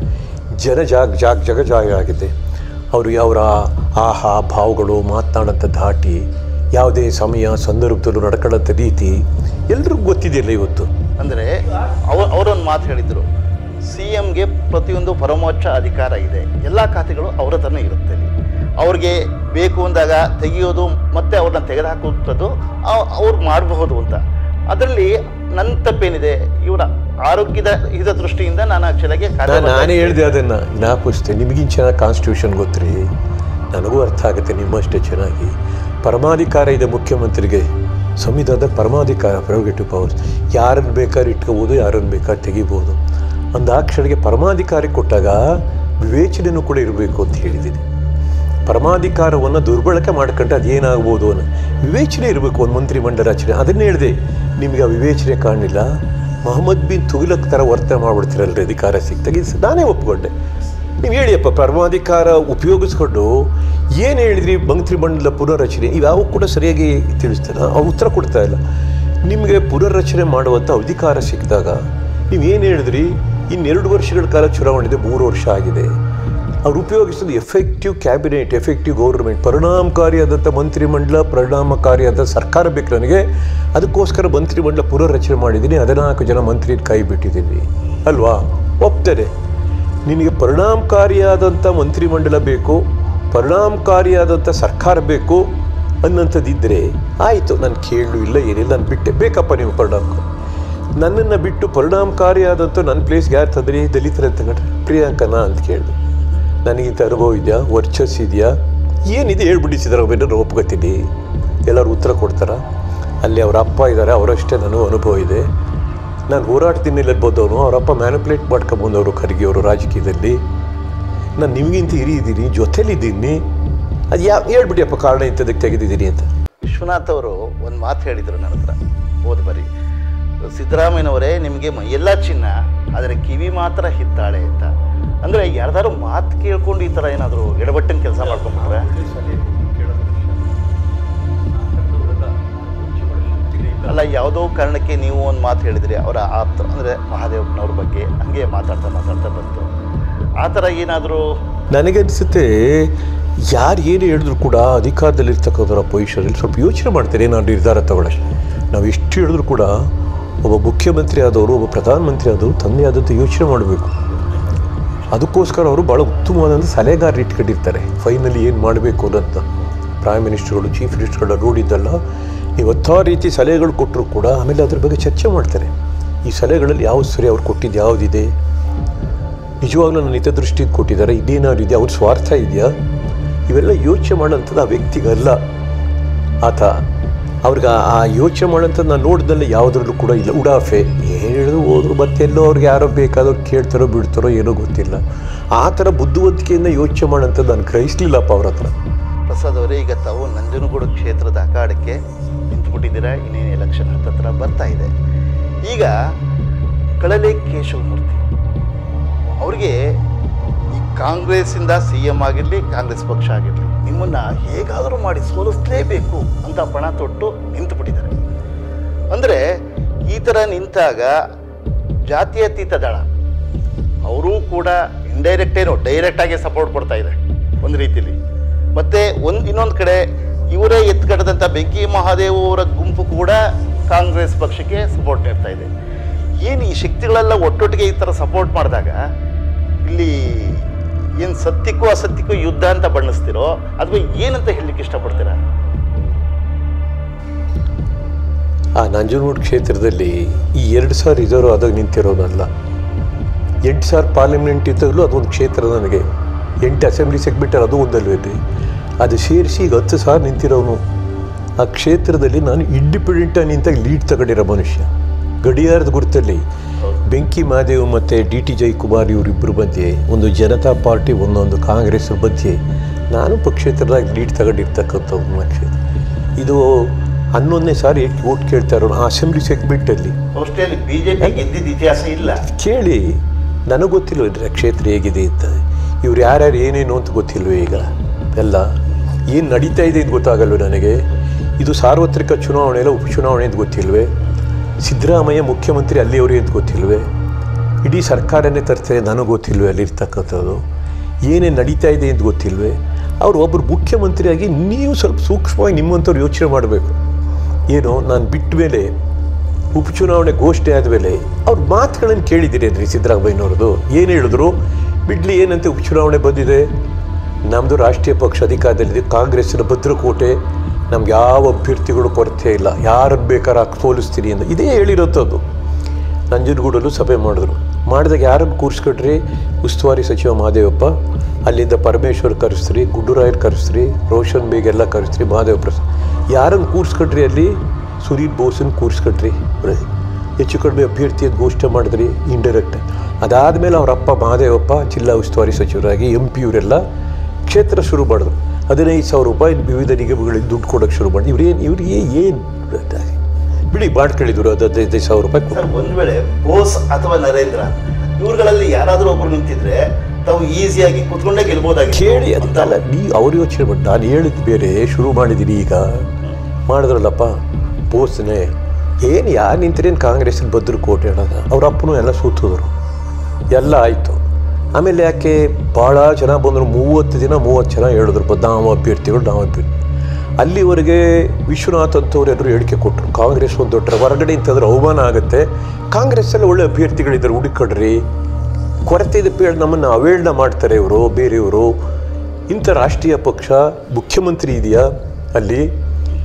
ಜನ ಜಾಗ ಜಾಗ ಜಗ ಜಾಗ ಆಗಿದೆ ಅವರು ಅವರ ಆಹಾ ಭಾವಗಳು ಮಾತನಾಡೋಂಥ ಧಾಟಿ ಯಾವುದೇ ಸಮಯ ಸಂದರ್ಭದಲ್ಲೂ ನಡ್ಕೊಳ್ಳೋಂಥ ರೀತಿ ಎಲ್ರಿಗೂ ಗೊತ್ತಿದೆಯಲ್ಲ ಇವತ್ತು ಅಂದರೆ ಅವ ಅವರೊಂದು ಮಾತು ಹೇಳಿದರು ಸಿ ಎಮ್ಗೆ ಪ್ರತಿಯೊಂದು ಪರಮೋಚ್ಚ ಅಧಿಕಾರ ಇದೆ ಎಲ್ಲ ಖಾತೆಗಳು ಅವರ ಹತ್ರನೇ ಇರುತ್ತೆ ಅಲ್ಲಿ. ಅವ್ರಿಗೆ ಬೇಕು ಅಂದಾಗ ತೆಗೆಯೋದು ಮತ್ತೆ ಅವ್ರನ್ನ ತೆಗೆದುಹಾಕುವಂಥದ್ದು ಅವ್ರು ಮಾಡಬಹುದು ಅಂತ ಅದರಲ್ಲಿ ನನ್ನ ತಪ್ಪೇನಿದೆ ಇವರ ಆರೋಗ್ಯದ ಹಿತ ದೃಷ್ಟಿಯಿಂದ ನಾನು ಆಕ್ಚುಲಾಗಿ ನಾನು ನಾನೇ ಹೇಳಿದೆ ಅದನ್ನು ಜ್ಞಾಪಿಸ್ತೇನೆ ನಿಮಗಿನ್ ಚೆನ್ನಾಗಿ ಕಾನ್ಸ್ಟಿಟ್ಯೂಷನ್ ಗೊತ್ತ್ರಿ ನನಗೂ ಅರ್ಥ ಆಗುತ್ತೆ ನಿಮ್ಮಷ್ಟೇ ಚೆನ್ನಾಗಿ ಪರಮಾಧಿಕಾರ ಇದೆ ಮುಖ್ಯಮಂತ್ರಿಗೆ ಸಂವಿಧಾನದ ಪರಮಾಧಿಕಾರ ಪ್ರೆರೋಗೇಟಿವ್ ಪವರ್ಸ್ ಯಾರನ್ನು ಬೇಕಾದ್ರೆ ಇಟ್ಕೋಬೋದು ಯಾರನ್ನು ಬೇಕಾದ್ರೆ ತೆಗಿಬೋದು ಅಂದಾಕ್ಷರಿಗೆ ಪರಮಾಧಿಕಾರ ಕೊಟ್ಟಾಗ ವಿವೇಚನೆಯೂ ಕೂಡ ಇರಬೇಕು ಅಂತ ಹೇಳಿದ್ದೀನಿ ಪರಮಾಧಿಕಾರವನ್ನು ದುರ್ಬಳಕೆ ಮಾಡ್ಕೊಂಡ್ರೆ ಅದೇನಾಗ್ಬೋದು ಅನ್ನೋ ವಿವೇಚನೆ ಇರಬೇಕು ಒಂದು ಮಂತ್ರಿಮಂಡಲ ರಚನೆ ಅದನ್ನೇ ಹೇಳಿದೆ ನಿಮಗೆ ಆ ವಿವೇಚನೆ ಕಾಣಲಿಲ್ಲ ಮೊಹಮ್ಮದ್ ಬಿನ್ ತುಗಿಲಕ್ ಥರ ವರ್ತನೆ ಮಾಡ್ಬಿಡ್ತೀರಲ್ರಿ ಅಧಿಕಾರ ಸಿಕ್ತಾಗ ಇದು ನಾನೇ ಒಪ್ಕೊಂಡೆ ನೀವು ಹೇಳಿಯಪ್ಪ ಪರಮಾಧಿಕಾರ ಉಪಯೋಗಿಸ್ಕೊಂಡು ಏನು ಹೇಳಿದ್ರಿ ಮಂತ್ರಿಮಂಡಲ ಪುನರ್ರಚನೆ ಇವ್ಯಾವು ಕೂಡ ಸರಿಯಾಗಿ ತಿಳಿಸ್ತಾರೆ ಅವ್ರು ಉತ್ತರ ಕೊಡ್ತಾ ಇಲ್ಲ ನಿಮಗೆ ಪುನರ್ರಚನೆ ಮಾಡುವಂಥ ಅಧಿಕಾರ ಸಿಕ್ಕಿದಾಗ ನೀವೇನು ಹೇಳಿದ್ರಿ ಇನ್ನೆರಡು ವರ್ಷಗಳ ಕಾಲ ಚುನಾವಣೆ ಇದೆ ಮೂರು ವರ್ಷ ಆಗಿದೆ ಅವ್ರು ಉಪಯೋಗಿಸೋದು ಎಫೆಕ್ಟಿವ್ ಕ್ಯಾಬಿನೆಟ್ ಎಫೆಕ್ಟಿವ್ ಗೌರ್ಮೆಂಟ್ ಪರಿಣಾಮಕಾರಿಯಾದಂಥ ಮಂತ್ರಿಮಂಡಲ ಪರಿಣಾಮಕಾರಿಯಾದ ಸರ್ಕಾರ ಬೇಕು ನನಗೆ ಅದಕ್ಕೋಸ್ಕರ ಮಂತ್ರಿಮಂಡಲ ಪುನರ್ರಚನೆ ಮಾಡಿದ್ದೀನಿ ಹದಿನಾಲ್ಕು ಜನ ಮಂತ್ರಿ ಕೈ ಬಿಟ್ಟಿದ್ದೀನಿ ಅಲ್ವಾ ಒಪ್ತಾರೆ ನಿನಗೆ ಪರಿಣಾಮಕಾರಿಯಾದಂಥ ಮಂತ್ರಿಮಂಡಲ ಬೇಕು ಪರಿಣಾಮಕಾರಿಯಾದಂಥ ಸರ್ಕಾರ ಬೇಕು ಅನ್ನೋಂಥದ್ದಿದ್ದರೆ ಆಯಿತು ನಾನು ಕೇಳು ಇಲ್ಲ ಏನಿಲ್ಲ ನಾನು ಬಿಟ್ಟೆ ಬೇಕಪ್ಪ ನೀವು ಪರಿಣಾಮಕಾರಿ ನನ್ನನ್ನು ಬಿಟ್ಟು ಪರಿಣಾಮಕಾರಿಯಾದಂಥ ನನ್ನ ಪ್ಲೇಸ್ಗೆ ಯಾರು ತಂದ್ರಿ ದಲಿತರ ತಗೊಂಡ್ರೆ ಪ್ರಿಯಾಂಕನಾ ಅಂತ ಕೇಳಿದೆ ನನಗಿಂತ ಅನುಭವ ಇದೆಯಾ ವರ್ಚಸ್ ಇದೆಯಾ ಏನಿದೆ ಹೇಳ್ಬಿಡಿ ಸಿದ್ದರಾಮಯ್ಯ ಒಪ್ಕೋತೀನಿ ಎಲ್ಲರೂ ಉತ್ತರ ಕೊಡ್ತಾರ ಅಲ್ಲಿ ಅವರ ಅಪ್ಪ ಇದ್ದಾರೆ ಅವರಷ್ಟೇ ನನಗೂ ಅನುಭವ ಇದೆ ನಾನು ಹೋರಾಡ್ತೀನಿ ಇರ್ಬೋದವನು ಅವರಪ್ಪ ಮ್ಯಾನಿಪುಲೇಟ್ ಮಾಡ್ಕೊಂಬಂದವರು ಖರ್ಗೆಯವರು ರಾಜಕೀಯದಲ್ಲಿ ನಾನು ನಿಮಗಿಂತ ಹಿರಿಯಿದ್ದೀನಿ ಜೊತೆಲಿದ್ದೀನಿ ಅದು ಯಾವ ಹೇಳ್ಬಿಡಿಯಪ್ಪ ಕಾರಣ ಇಂಥದಕ್ಕೆ ತೆಗೆದಿದ್ದೀನಿ ಅಂತ ವಿಶ್ವನಾಥ್ ಅವರು ಒಂದು ಮಾತು ಹೇಳಿದರು ನನ್ನ ಹತ್ರ ಹೋದ ಬರಿ ಸಿದ್ದರಾಮಯ್ಯನವರೇ ನಿಮಗೆ ಎಲ್ಲ ಚಿನ್ನ ಆದರೆ ಕಿವಿ ಮಾತ್ರ ಹಿತ್ತಾಳೆ ಅಂತ ಅಂದರೆ ಯಾರ್ದಾರು ಮಾತು ಕೇಳ್ಕೊಂಡು ಈ ಥರ ಏನಾದರೂ ಎಡಬಟ್ಟಿನ ಕೆಲಸ ಮಾಡ್ಕೊಂಡ್ಬಿಟ್ರೆ ಅಲ್ಲ ಯಾವುದೋ ಕಾರಣಕ್ಕೆ ನೀವು ಒಂದು ಮಾತು ಹೇಳಿದ್ರಿ ಅವರ ಆಪ್ತ ಅಂದರೆ ಮಹಾದೇವಪ್ಪನವ್ರ ಬಗ್ಗೆ ಹಂಗೆ ಮಾತಾಡ್ತಾ ಮಾತಾಡ್ತಾ ಬಂತು ಆ ಥರ ಏನಾದರೂ ನನಗನ್ಸುತ್ತೆ ಯಾರು ಏನು ಹೇಳಿದ್ರು ಕೂಡ ಅಧಿಕಾರದಲ್ಲಿರ್ತಕ್ಕಂಥವ್ರ ಪೊಸಿಷನಲ್ಲಿ ಸ್ವಲ್ಪ ಯೋಚನೆ ಮಾಡ್ತಾರೆ ನಾನು ನಿರ್ಧಾರ ತಗೊಳ್ಳೋಕೆ ನಾವು ಎಷ್ಟು ಹೇಳಿದ್ರು ಕೂಡ ಒಬ್ಬ ಮುಖ್ಯಮಂತ್ರಿ ಆದವರು ಒಬ್ಬ ಪ್ರಧಾನಮಂತ್ರಿ ಆದವರು ತಂದೆ ಆದಂಥ ಯೋಚನೆ ಮಾಡಬೇಕು ಅದಕ್ಕೋಸ್ಕರ ಅವರು ಭಾಳ ಉತ್ತಮವಾದಂಥ ಸಲಹೆಗಾರ ಇಟ್ಕೊಂಡಿರ್ತಾರೆ ಫೈನಲಿ ಏನು ಮಾಡಬೇಕು ಅನ್ನೋಂಥ ಪ್ರೈಮ್ ಮಿನಿಸ್ಟರ್ಗಳು ಚೀಫ್ ಮಿನಿಸ್ಟರ್ಗಳ ನೋಡಿದ್ದಲ್ಲ ನೀವು ಹತ್ತಾರು ರೀತಿ ಸಲಹೆಗಳು ಕೊಟ್ಟರು ಕೂಡ ಆಮೇಲೆ ಅದ್ರ ಬಗ್ಗೆ ಚರ್ಚೆ ಮಾಡ್ತಾರೆ ಈ ಸಲಹೆಗಳಲ್ಲಿ ಯಾವ್ದು ಸರಿ ಅವ್ರು ಕೊಟ್ಟಿದ್ದು ಯಾವುದಿದೆ ನಿಜವಾಗ್ಲೂ ನನ್ನ ಹಿತದೃಷ್ಟಿಯಿಂದ ಕೊಟ್ಟಿದ್ದಾರೆ ಇದೇನಾದ್ರು ಇದೆಯಾ ಅವ್ರ ಸ್ವಾರ್ಥ ಇದೆಯಾ ಇವೆಲ್ಲ ಯೋಚನೆ ಮಾಡೋಂಥದ್ದು ಆ ವ್ಯಕ್ತಿಗಲ್ಲ ಆತ ಅವ್ರಿಗೆ ಆ- ಆ ಯೋಚನೆ ಮಾಡೋಂಥದ್ದು ನಾನು ನೋಡಿದಲ್ಲಿ ಯಾವುದ್ರಲ್ಲೂ ಕೂಡ ಇಲ್ಲ ಉಡಾಫೆ ಹೇಳಿದ್ರು ಹೋದ್ರು ಮತ್ತೆ ಎಲ್ಲೋ ಅವ್ರಿಗೆ ಯಾರೋ ಬೇಕಾದವ್ರು ಕೇಳ್ತಾರೋ ಬಿಡ್ತಾರೋ ಏನೋ ಗೊತ್ತಿಲ್ಲ ಆ ಥರ ಬುದ್ಧಿವಂತಿಕೆಯಿಂದ ಯೋಚನೆ ಮಾಡೋಂಥದ್ದು ನಾನು ಗ್ರಹಿಸ್ಲಿಲ್ಲಪ್ಪ ಅವ್ರ ಹತ್ರ ಪ್ರಸಾದ್ ಅವರೇ ಈಗ ತಾವು ನಂಜನಗೂಡು ಕ್ಷೇತ್ರದ ಅಖಾಡಕ್ಕೆ ನಿಂತುಬಿಟ್ಟಿದ್ದೀರಾ ಇನ್ನೇನು ಎಲೆಕ್ಷನ್ ಹತ್ತತ್ರ ಬರ್ತಾ ಇದೆ ಈಗ ಕಳಲೆ ಕೇಶವಮೂರ್ತಿ ಅವ್ರಿಗೆ ಈ ಕಾಂಗ್ರೆಸ್ಸಿಂದ ಸಿ ಎಂ ಆಗಿರಲಿ ಕಾಂಗ್ರೆಸ್ ಪಕ್ಷ ಆಗಿರಲಿ ನಿಮ್ಮನ್ನು ಹೇಗಾದರೂ ಮಾಡಿ ಸೋಲಿಸಲೇಬೇಕು ಅಂತ ಪಣ ತೊಟ್ಟು ನಿಂತುಬಿಟ್ಟಿದ್ದಾರೆ ಅಂದರೆ ಈ ಥರ ನಿಂತಾಗ ಜಾತ್ಯತೀತ ದಳ ಅವರೂ ಕೂಡ ಇಂಡೈರೆಕ್ಟ್ ಏನೋ ಡೈರೆಕ್ಟಾಗಿ ಸಪೋರ್ಟ್ ಕೊಡ್ತಾ ಇದೆ ಒಂದು ರೀತಿಲಿ ಮತ್ತೆ ಒಂದು ಇನ್ನೊಂದು ಕಡೆ ಇವರೇ ಎತ್ಕಟ್ಟದಂಥ ಬೆಂಕಿ ಮಹಾದೇವ್ ಅವರ ಗುಂಪು ಕೂಡ ಕಾಂಗ್ರೆಸ್ ಪಕ್ಷಕ್ಕೆ ಸಪೋರ್ಟ್ ನೀಡ್ತಾ ಇದೆ ಏನು ಈ ಶಕ್ತಿಗಳೆಲ್ಲ ಒಟ್ಟೊಟ್ಟಿಗೆ ಈ ಥರ ಸಪೋರ್ಟ್ ಮಾಡಿದಾಗ ಇಲ್ಲಿ ಏನು ಸತ್ಯಕ್ಕೂ ಅಸತ್ಯಕ್ಕೂ ಯುದ್ಧ ಅಂತ ಬಣ್ಣಿಸ್ತಿರೋ ಅಥವಾ ಏನಂತ ಹೇಳಲಿಕ್ಕೆ ಇಷ್ಟಪಡ್ತೀರಾ ಆ ನಂಜನಗೂಡು ಕ್ಷೇತ್ರದಲ್ಲಿ ಈ ಎರಡು ಸಾವಿರ ರಿಸರ್ವ್ ಆದಾಗ ನಿಂತಿರೋನಲ್ಲ ಎಂಟು ಸಾವಿರ ಪಾರ್ಲಿಮೆಂಟ್ ಇದ್ದಾಗಲೂ ಅದೊಂದು ಕ್ಷೇತ್ರ ನನಗೆ ಎಂಟು ಅಸೆಂಬ್ಲಿ ಸೆಗ್ಮೆಂಟಲ್ಲಿ ಅದು ಒಂದಲ್ವೇನ್ರಿ ಅದು ಸೇರಿಸಿ ಈಗ ಹತ್ತು ಸಾವಿರ ನಿಂತಿರೋನು ಆ ಕ್ಷೇತ್ರದಲ್ಲಿ ನಾನು ಇಂಡಿಪೆಂಡೆಂಟಾಗಿ ನಿಂತಾಗ ಲೀಡ್ ತಗೊಂಡಿರೋ ಮನುಷ್ಯ ಗಡಿಯಾರದ ಗುರುತಲ್ಲಿ ಬೆಂಕಿ ಮಹಾದೇವ್ ಮತ್ತು ಡಿ ಟಿ ಜಯಕುಮಾರ್ ಇವರಿಬ್ಬರ ಮಧ್ಯೆ ಒಂದು ಜನತಾ ಪಾರ್ಟಿ ಒಂದೊಂದು ಕಾಂಗ್ರೆಸ್ ಮಧ್ಯೆ ನಾನು ಪಕ್ಷೇತರದಾಗ ಲೀಡ್ ತಗೊಂಡಿರ್ತಕ್ಕಂಥ ಒಂದು ಕ್ಷೇತ್ರ ಇದು ಹನ್ನೊಂದನೇ ಸಾರಿ ಓಟ್ ಕೇಳ್ತಾ ಇರೋನು ಆ ಅಸೆಂಬ್ಲಿ ಸೆಗ್ಮೆಂಟಲ್ಲಿ ಮೋಸ್ಟ್ಲಿ ಬಿ ಜೆ ಪಿ ಗೆದ್ದಿದ್ದ ಇತಿಹಾಸ ಇಲ್ಲ ಕೇಳಿ ನನಗೆ ಗೊತ್ತಿಲ್ಲ ಇದ್ರ ಕ್ಷೇತ್ರ ಹೇಗಿದೆ ಅಂತ ಇವ್ರು ಯಾರ್ಯಾರು ಏನೇನು ಅಂತ ಗೊತ್ತಿಲ್ವೇ ಈಗ ಎಲ್ಲ ಏನು ನಡೀತಾ ಇದೆ ಇದು ಗೊತ್ತಾಗಲ್ವೇ ನನಗೆ ಇದು ಸಾರ್ವತ್ರಿಕ ಚುನಾವಣೆ ಎಲ್ಲ ಉಪಚುನಾವಣೆ ಅಂತ ಗೊತ್ತಿಲ್ವೇ ಸಿದ್ದರಾಮಯ್ಯ ಮುಖ್ಯಮಂತ್ರಿ ಅಲ್ಲಿಯವರು ಅಂತ ಗೊತ್ತಿಲ್ವೇ ಇಡೀ ಸರ್ಕಾರನೇ ತರ್ತಾರೆ ನನಗೆ ಗೊತ್ತಿಲ್ವೇ ಅಲ್ಲಿರ್ತಕ್ಕಂಥದ್ದು ಏನೇನು ನಡೀತಾ ಇದೆ ಅಂತ ಗೊತ್ತಿಲ್ವೇ ಅವರು ಒಬ್ಬರು ಮುಖ್ಯಮಂತ್ರಿಯಾಗಿ ನೀವು ಸ್ವಲ್ಪ ಸೂಕ್ಷ್ಮವಾಗಿ ನಿಮ್ಮಂಥವ್ರು ಯೋಚನೆ ಮಾಡಬೇಕು ಏನು ನಾನು ಬಿಟ್ಟ ಮೇಲೆ ಉಪಚುನಾವಣೆ ಘೋಷಣೆ ಆದಮೇಲೆ ಅವ್ರ ಮಾತುಗಳನ್ನು ಕೇಳಿದ್ದೀರಿ ಅಂದರೆ ಸಿದ್ದರಾಮಯ್ಯನವ್ರದ್ದು ಏನು ಹೇಳಿದ್ರು ಬಿಡ್ಲಿ ಏನಂತೆ ಉಪಚುನಾವಣೆ ಬಂದಿದೆ ನಮ್ಮದು ರಾಷ್ಟ್ರೀಯ ಪಕ್ಷ ಅಧಿಕಾರದಲ್ಲಿದೆ ಕಾಂಗ್ರೆಸ್ಸಿನ ಭದ್ರಕೋಟೆ ನಮ್ಗೆ ಯಾವ ಅಭ್ಯರ್ಥಿಗಳು ಕೊರತೆ ಇಲ್ಲ ಯಾರನ್ನು ಬೇಕಾದ್ರೆ ಹಾಕಿ ಸೋಲಿಸ್ತೀನಿ ಅಂತ ಇದೇ ಹೇಳಿರೋಂಥದ್ದು ನಂಜನಗೂಡಲ್ಲೂ ಸಭೆ ಮಾಡಿದ್ರು ಮಾಡಿದಾಗ ಯಾರನ್ನು ಕೂರಿಸ್ಕೊಟ್ರಿ ಉಸ್ತುವಾರಿ ಸಚಿವ ಮಹಾದೇವಪ್ಪ ಅಲ್ಲಿಂದ ಪರಮೇಶ್ವರ್ ಕರೆಸ್ರಿ ಗುಡ್ಡುರಾಯರ್ ಕರೆಸ್ರಿ ರೋಷನ್ ಬೇಗ್ ಎಲ್ಲ ಕರೆಸ್ರಿ ಮಹಾದೇವ ಪ್ರಸಾದ್ ಯಾರನ್ನು ಕೂರಿಸ್ಕೊಟ್ರಿ ಅಲ್ಲಿ ಸುನೀಲ್ ಬೋಸನ್ ಕೂರಿಸ್ಕೊಟ್ರಿ ಹೆಚ್ಚು ಕಡಿಮೆ ಅಭ್ಯರ್ಥಿ ಅಂತ ಘೋಷಣೆ ಮಾಡಿದ್ರಿ ಇಂಡೈರೆಕ್ಟ್ ಅದಾದಮೇಲೆ ಅವರ ಅಪ್ಪ ಮಹಾದೇವಪ್ಪ ಜಿಲ್ಲಾ ಉಸ್ತುವಾರಿ ಸಚಿವರಾಗಿ ಎಂ ಪಿ ಇವರೆಲ್ಲ ಕ್ಷೇತ್ರ ಶುರು ಮಾಡಿದ್ರು ಹದಿನೈದು ಸಾವಿರ ರೂಪಾಯಿ ವಿವಿಧ ನಿಗಮಗಳಿಗೆ ದುಡ್ಡು ಕೊಡೋಕ್ಕೆ ಶುರು ಮಾಡಿ ಇವ್ರೇನು ಇವ್ರಿಗೆ ಏನು ಬಿಡಿ ಮಾಡ್ಕೊಳ್ಳಿದ್ರು ಅದು ಹದಿನೈದು ಸಾವಿರ ರೂಪಾಯಿ ಕೊಟ್ಟು ಸರ್ ಒಂದ್ ವೇಳೆ ಬೋಸ್ ಅಥವಾ ನರೇಂದ್ರ ಇವ್ರುಗಳಲ್ಲಿ ಯಾರಾದರೂ ಒಬ್ರು ನಿಂತಿದ್ರೆ ತಾವು ಈಸಿಯಾಗಿ ಕುತ್ಕೊಂಡೇ ಗೆಲ್ಬೋದಾಗಿತ್ತು ಕೇಳಿ ಅಂತ ಅದಲ್ಲ ನೀ ಅವ್ರು ಯೋಚನೆ ಮಾಡಿ ನಾನು ಹೇಳಿದ್ದು ಬೇರೆ ಶುರು ಮಾಡಿದ್ದೀನಿ ಈಗ ಮಾಡಿದ್ರಲ್ಲಪ್ಪ ಬೋಸ್ನೆ ಏನು ಯಾರು ನಿಂತಿರೇನು ಕಾಂಗ್ರೆಸ್ಸಿನ ಭದ್ರ ಕೋಟೆ ಹೇಳೋದ ಅವ್ರ ಅಪ್ಪನೂ ಎಲ್ಲ ಸೂತಿದ್ರು ಎಲ್ಲ ಆಯಿತು ಆಮೇಲೆ ಯಾಕೆ ಭಾಳ ಜನ ಬಂದರು ಮೂವತ್ತು ದಿನ ಮೂವತ್ತು ಜನ ಹೇಳಿದ್ರು ಬ- ನಾವು ಅಭ್ಯರ್ಥಿಗಳು ನಾವು ಅಭ್ಯರ್ಥಿ ಅಲ್ಲಿವರೆಗೆ ವಿಶ್ವನಾಥ್ ಅಂತವ್ರು ಎಲ್ಲರೂ ಹೇಳಿಕೆ ಕೊಟ್ಟರು ಕಾಂಗ್ರೆಸ್ ಒಂದು ದೊಡ್ಡ ಹೊರಗಡೆ ಇಂಥದ್ರ ಅವಮಾನ ಆಗುತ್ತೆ ಕಾಂಗ್ರೆಸ್ಸಲ್ಲಿ ಒಳ್ಳೆ ಅಭ್ಯರ್ಥಿಗಳಿದ್ದಾರೆ ಹುಡುಕಡ್ರಿ ಕೊರತೆ ಇದೆ ಪೇಳ್ ನಮ್ಮನ್ನು ಅವೇಳನ ಮಾಡ್ತಾರೆ ಇವರು ಬೇರೆಯವರು ಇಂಥ ರಾಷ್ಟ್ರೀಯ ಪಕ್ಷ ಮುಖ್ಯಮಂತ್ರಿ ಇದೆಯಾ ಅಲ್ಲಿ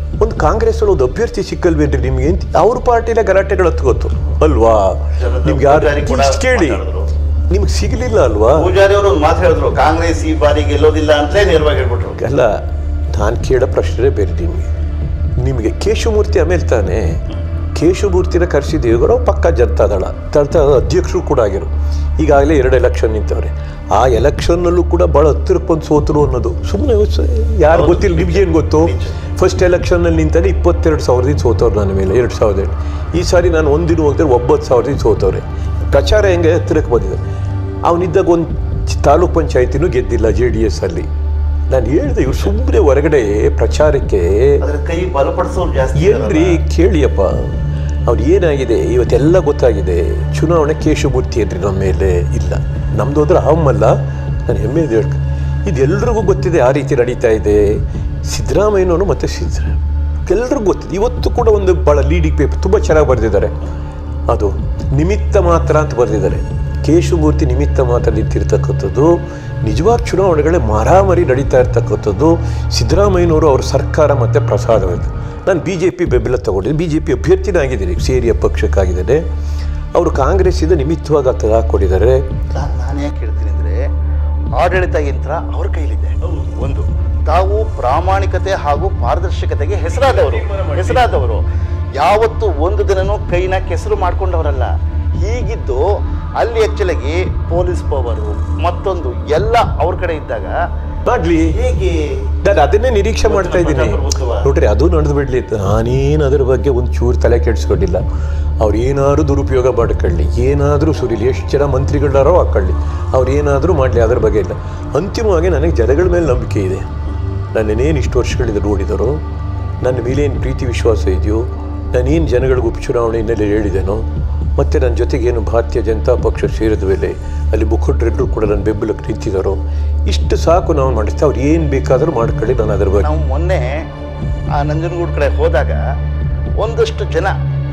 ಒಂದು ಕಾಂಗ್ರೆಸ್ ಒಂದು ಅಭ್ಯರ್ಥಿ ಸಿಕ್ಕಲ್ವೇನ್ರಿ ನಿಮ್ಗೆ ಅಂತ ಅವ್ರ ಪಾರ್ಟಿನ ಗಲಾಟೆಗಳು ಹತ್ಕೋತು ಅಲ್ವಾ ಜನತಾ ನಿಮ್ಗೆ ಯಾರು ಪೂಜಾರಿ ಕೂಡ ಇಷ್ಟ್ ಕೇಳಿ ಮಾತಾಡಿದ್ರು. ನಿಮ್ಗೆ ಸಿಗಲಿಲ್ಲ ಅಲ್ವಾ ಪೂಜಾರಿ ಅವರು ಒಂದು ಮಾತು ಹೇಳಿದ್ರು ಕಾಂಗ್ರೆಸ್ ಈ ಬಾರಿ ಗೆಲ್ಲೋದಿಲ್ಲ ಅಂತಲೇ ನೇರವಾಗಿ ಹೇಳ್ಬಿಟ್ರು ಅಲ್ಲ ನಾನು ಕೇಳೋ ಪ್ರಶ್ನೆ ಬೇರೆ ನಿಮಗೆ ನಿಮಗೆ ಕೇಶವಮೂರ್ತಿ ಆಮೇಲೆ ತಾನೇ ಕೇಶವಮೂರ್ತಿನ ಕರೆಸಿ ದೇವೇಗೌಡ ಪಕ್ಕ ಜನತಾದಳ ಜನತಾ ಅಧ್ಯಕ್ಷರು ಕೂಡ ಆಗಿರು ಈಗಾಗಲೇ ಎರಡು ಎಲೆಕ್ಷನ್ ನಿಂತವ್ರೆ ಆ ಎಲೆಕ್ಷನ್ನಲ್ಲೂ ಕೂಡ ಭಾಳ ಹತ್ತಿರಕ್ಕೊಂದು ಸೋತರು ಅನ್ನೋದು ಸುಮ್ಮನೆ ಯಾರು ಹೌದು, ಗೊತ್ತಿಲ್ಲ ನಿಮ್ಗೇನು ಗೊತ್ತು ನಿಜ. ಫಸ್ಟ್ ಎಲೆಕ್ಷನ್ನಲ್ಲಿ ನಿಂತಾನೆ ಇಪ್ಪತ್ತೆರಡು ಸಾವಿರದಿಂದ ಸೋತವ್ರು ನನ್ನ ಮೇಲೆ ಎರಡು ಸಾವಿರದ ಎಂಟು ಈ ಸಾರಿ ನಾನು ಒಂದಿನ ಹೋಗಿದ್ರೆ ಒಂಬತ್ತು ಸಾವಿರದಿಂದ ಸೋತವ್ರೆ ಪ್ರಚಾರ ಹೆಂಗೆ ಹತ್ತಿರಕ್ಕೆ ಬಂದಿದೆ ಅವನಿದ್ದಾಗ ಒಂದು ತಾಲೂಕ್ ಪಂಚಾಯತಿನೂ ಗೆದ್ದಿಲ್ಲ ಜೆ ಡಿ ಎಸ್ ಅಲ್ಲಿ ನಾನು ಹೇಳಿದೆ ಇವ್ರು ಸುಮ್ಮನೆ ಹೊರಗಡೆ ಪ್ರಚಾರಕ್ಕೆ ಅದ್ರ ಕೈ ಬಲಪಡಿಸೋರು ಜಾಸ್ತಿ ಏನ್ರಿ ಕೇಳಿಯಪ್ಪ ಅವ್ರು ಏನಾಗಿದೆ ಇವತ್ತೆಲ್ಲ ಗೊತ್ತಾಗಿದೆ ಚುನಾವಣೆ ಕೇಶಮೂರ್ತಿ ಏನ್ರಿ ನಮ್ಮ ಮೇಲೆ ಇಲ್ಲ ನಮ್ದು ಹೋದ್ರೆ ಅಹಮ್ಮಲ್ಲ ನಾನು ಹೆಮ್ಮೆ ಇದೆ ಹೇಳ್ಕ ಇದೆಲ್ರಿಗೂ ಗೊತ್ತಿದೆ ಆ ರೀತಿ ನಡೀತಾ ಇದೆ ಸಿದ್ದರಾಮಯ್ಯನವರು ಮತ್ತು ಸಿದ್ದರ ಎಲ್ರಿಗೂ ಗೊತ್ತಿದೆ ಇವತ್ತು ಕೂಡ ಒಂದು ಭಾಳ ಲೀಡಿಂಗ್ ಪೇಪರ್ ತುಂಬ ಚೆನ್ನಾಗಿ ಬರೆದಿದ್ದಾರೆ ಅದು ನಿಮಿತ್ತ ಮಾತ್ರ ಅಂತ ಬರೆದಿದ್ದಾರೆ ಕೇಶವಮೂರ್ತಿ ನಿಮಿತ್ತ ಮಾತ್ರ ನಿಂತಿರ್ತಕ್ಕಂಥದ್ದು ನಿಜವಾದ ಚುನಾವಣೆಗಳೇ ಮಾರಾಮರಿ ನಡೀತಾ ಇರ್ತಕ್ಕಂಥದ್ದು ಸಿದ್ದರಾಮಯ್ಯನವರು ಅವ್ರ ಸರ್ಕಾರ ಮತ್ತು ಪ್ರಸಾದವಾಯಿತು ನಾನು ಬಿ ಜೆ ಪಿ ಬೆಂಬಲ ತಗೊಂಡಿದ್ದೆ ಬಿ ಜೆ ಪಿ ಅಭ್ಯರ್ಥಿನಾಗಿದ್ದೀನಿ ಸೇರಿಯ ಪಕ್ಷಕ್ಕಾಗಿದ್ದೇನೆ ಅವರು ಕಾಂಗ್ರೆಸ್ಸಿಂದ ನಿಮಿತ್ತವಾಗಿ ಹತ್ತು ಹಾಕ್ಕೊಂಡಿದ್ದಾರೆ ನಾನು ಯಾಕೆ ಹೇಳ್ತೀನಿ ಅಂದ್ರೆ ಆಡಳಿತ ಯಂತ್ರ ಅವ್ರ ಕೈಲಿದೆ ಒಂದು ತಾವು ಪ್ರಾಮಾಣಿಕತೆ ಹಾಗೂ ಪಾರದರ್ಶಕತೆಗೆ ಹೆಸರಾದವರು ಹೆಸರಾದವರು ಯಾವತ್ತು ಒಂದು ದಿನನೂ ಕೈನ ಕೆಸರು ಮಾಡ್ಕೊಂಡವರಲ್ಲ ಹೀಗಿದ್ದು ಅಲ್ಲಿ ಆಕ್ಚುಲಾಗಿ ಪೊಲೀಸ್ ಪವರು ಮತ್ತೊಂದು ಎಲ್ಲ ಅವ್ರ ಕಡೆ ಇದ್ದಾಗ ಮಾಡಲಿ ಹೇಗೆ ನಾನು ಅದನ್ನೇ ನಿರೀಕ್ಷೆ ಮಾಡ್ತಾ ಇದ್ದೀನಿ ಪ್ರಜಾಪ್ರಭುತ್ವ. ನೋಡ್ರಿ ಅದು ನಡೆದು ಬಿಡ್ಲಿ ನಾನೇನು ಅದ್ರ ಬಗ್ಗೆ ಒಂದು ಚೂರು ತಲೆ ಕೆಡಿಸ್ಕೊಂಡಿಲ್ಲ ಅವ್ರು ಏನಾದರೂ ದುರುಪಯೋಗ ಮಾಡ್ಕೊಳ್ಳಿ ಏನಾದರೂ ಸುರಿಲಿ ಎಷ್ಟು ಜನ ಮಂತ್ರಿಗಳಾರೋ ಹಾಕೊಳ್ಳಿ ಅವ್ರು ಏನಾದರೂ ಮಾಡಲಿ ಅದ್ರ ಬಗ್ಗೆ ಇಲ್ಲ ಅಂತಿಮವಾಗಿ ನನಗೆ ಜನಗಳ ಮೇಲೆ ನಂಬಿಕೆ ಇದೆ ನನ್ನನ್ನೇನು ಇಷ್ಟು ವರ್ಷಗಳಿಂದ ನೋಡಿದರೋ ನನ್ನ ಮೇಲೇನು ಪ್ರೀತಿ ವಿಶ್ವಾಸ ಇದೆಯೋ ನಾನೇನು ಜನಗಳಿಗೆ ಉಪಚುನಾವಣೆ ಹಿನ್ನೆಲೆ ಹೇಳಿದೆನೋ ಮತ್ತು ನನ್ನ ಜೊತೆಗೆ ಏನು ಭಾರತೀಯ ಜನತಾ ಪಕ್ಷ ಸೇರಿದ ಮೇಲೆ ಅಲ್ಲಿ ಮುಖಂಡರೆಲ್ಲರೂ ಕೂಡ ನನ್ನ ಬೆಂಬಲಕ್ಕೆ ನಿಂತಿದ್ದಾರೋ ಇಷ್ಟು ಸಾಕು ನಾವು ಮಾಡಿಸ್ತಾ ಅವ್ರು ಏನು ಬೇಕಾದರೂ ಮಾಡ್ಕೊಳ್ಳಿ ನಾನು ಅದ್ರ ಬಗ್ಗೆ ನಾವು ಮೊನ್ನೆ ಆ ನಂಜನಗೂಡು ಕಡೆ ಹೋದಾಗ ಒಂದಷ್ಟು ಜನ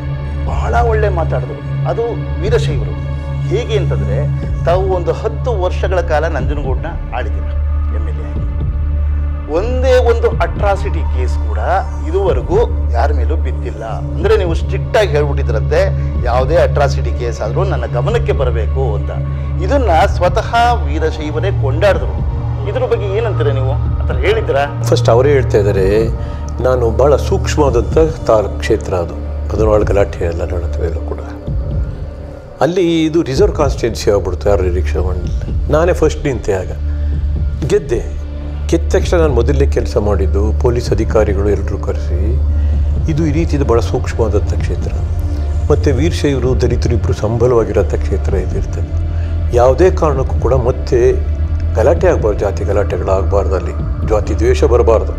ಬಹಳ ಒಳ್ಳೆ ಮಾತಾಡಿದ್ರು ಅದು ವೀರಶೈವರು ಹೇಗೆ ಅಂತಂದ್ರೆ ತಾವು ಒಂದು ಹತ್ತು ವರ್ಷಗಳ ಕಾಲ ನಂಜನಗೂಡನ್ನ ಆಳಿದ್ದೀರ ಎಮ್ ಎಲ್ ಎ ಆಗಿ ಒಂದೇ ಒಂದು ಅಟ್ರಾಸಿಟಿ ಕೇಸ್ ಕೂಡ ಇದುವರೆಗೂ ಯಾರ ಮೇಲೂ ಬಿದ್ದಿಲ್ಲ ಅಂದ್ರೆ ನೀವು ಸ್ಟ್ರಿಕ್ಟ್ ಆಗಿ ಹೇಳ್ಬಿಟ್ಟಿದ್ರಂತೆ ಯಾವುದೇ ಅಟ್ರಾಸಿಟಿ ಕೇಸ್ ಆದರೂ ನನ್ನ ಗಮನಕ್ಕೆ ಬರಬೇಕು ಅಂತ ಇದನ್ನ ಸ್ವತಃ ವೀರಶೈವರೇ ಕೊಂಡಾಡಿದ್ರು ಇದ್ರ ಬಗ್ಗೆ ಏನಂತೀರ ನೀವು ಆ ಥರ ಹೇಳಿದ್ರಾ ಫಸ್ಟ್ ಅವರೇ ಹೇಳ್ತಾ ಇದ್ದಾರೆ ನಾನು ಭಾಳ ಸೂಕ್ಷ್ಮವಾದಂಥ ತಾಲೂಕು ಕ್ಷೇತ್ರ ಅದು ಅದರೊಳಗೆ ಗಲಾಟೆ ಎಲ್ಲ ನಡೆದವೆಲ್ಲ ಕೂಡ ಅಲ್ಲಿ ಇದು ರಿಸರ್ವ್ ಕಾನ್ಸ್ಟಿಟ್ಯೂನ್ಸಿ ಆಗ್ಬಿಡ್ತು ಯಾರು ನಿರೀಕ್ಷೆ ಮಾಡಲಿಲ್ಲ ನಾನೇ ಫಸ್ಟ್ ನಿಂತೆ ಆಗ ಗೆದ್ದೆ ಗೆದ್ದ ತಕ್ಷಣ ನಾನು ಮೊದಲನೇ ಕೆಲಸ ಮಾಡಿದ್ದು ಪೊಲೀಸ್ ಅಧಿಕಾರಿಗಳು ಎಲ್ಲರೂ ಕರೆಸಿ ಇದು ಈ ರೀತಿದು ಭಾಳ ಸೂಕ್ಷ್ಮವಾದಂಥ ಕ್ಷೇತ್ರ ಮತ್ತು ವೀರಶೈವರು ದಲಿತರು ಇಬ್ಬರು ಸಂಬಲವಾಗಿರೋಂಥ ಕ್ಷೇತ್ರ ಇದಿರ್ತದೆ ಯಾವುದೇ ಕಾರಣಕ್ಕೂ ಕೂಡ ಮತ್ತೆ ಗಲಾಟೆ ಆಗಬಾರ್ದು ಜಾತಿ ಗಲಾಟೆಗಳಾಗಬಾರ್ದು ಅಲ್ಲಿ ಜಾತಿ ದ್ವೇಷ ಬರಬಾರ್ದು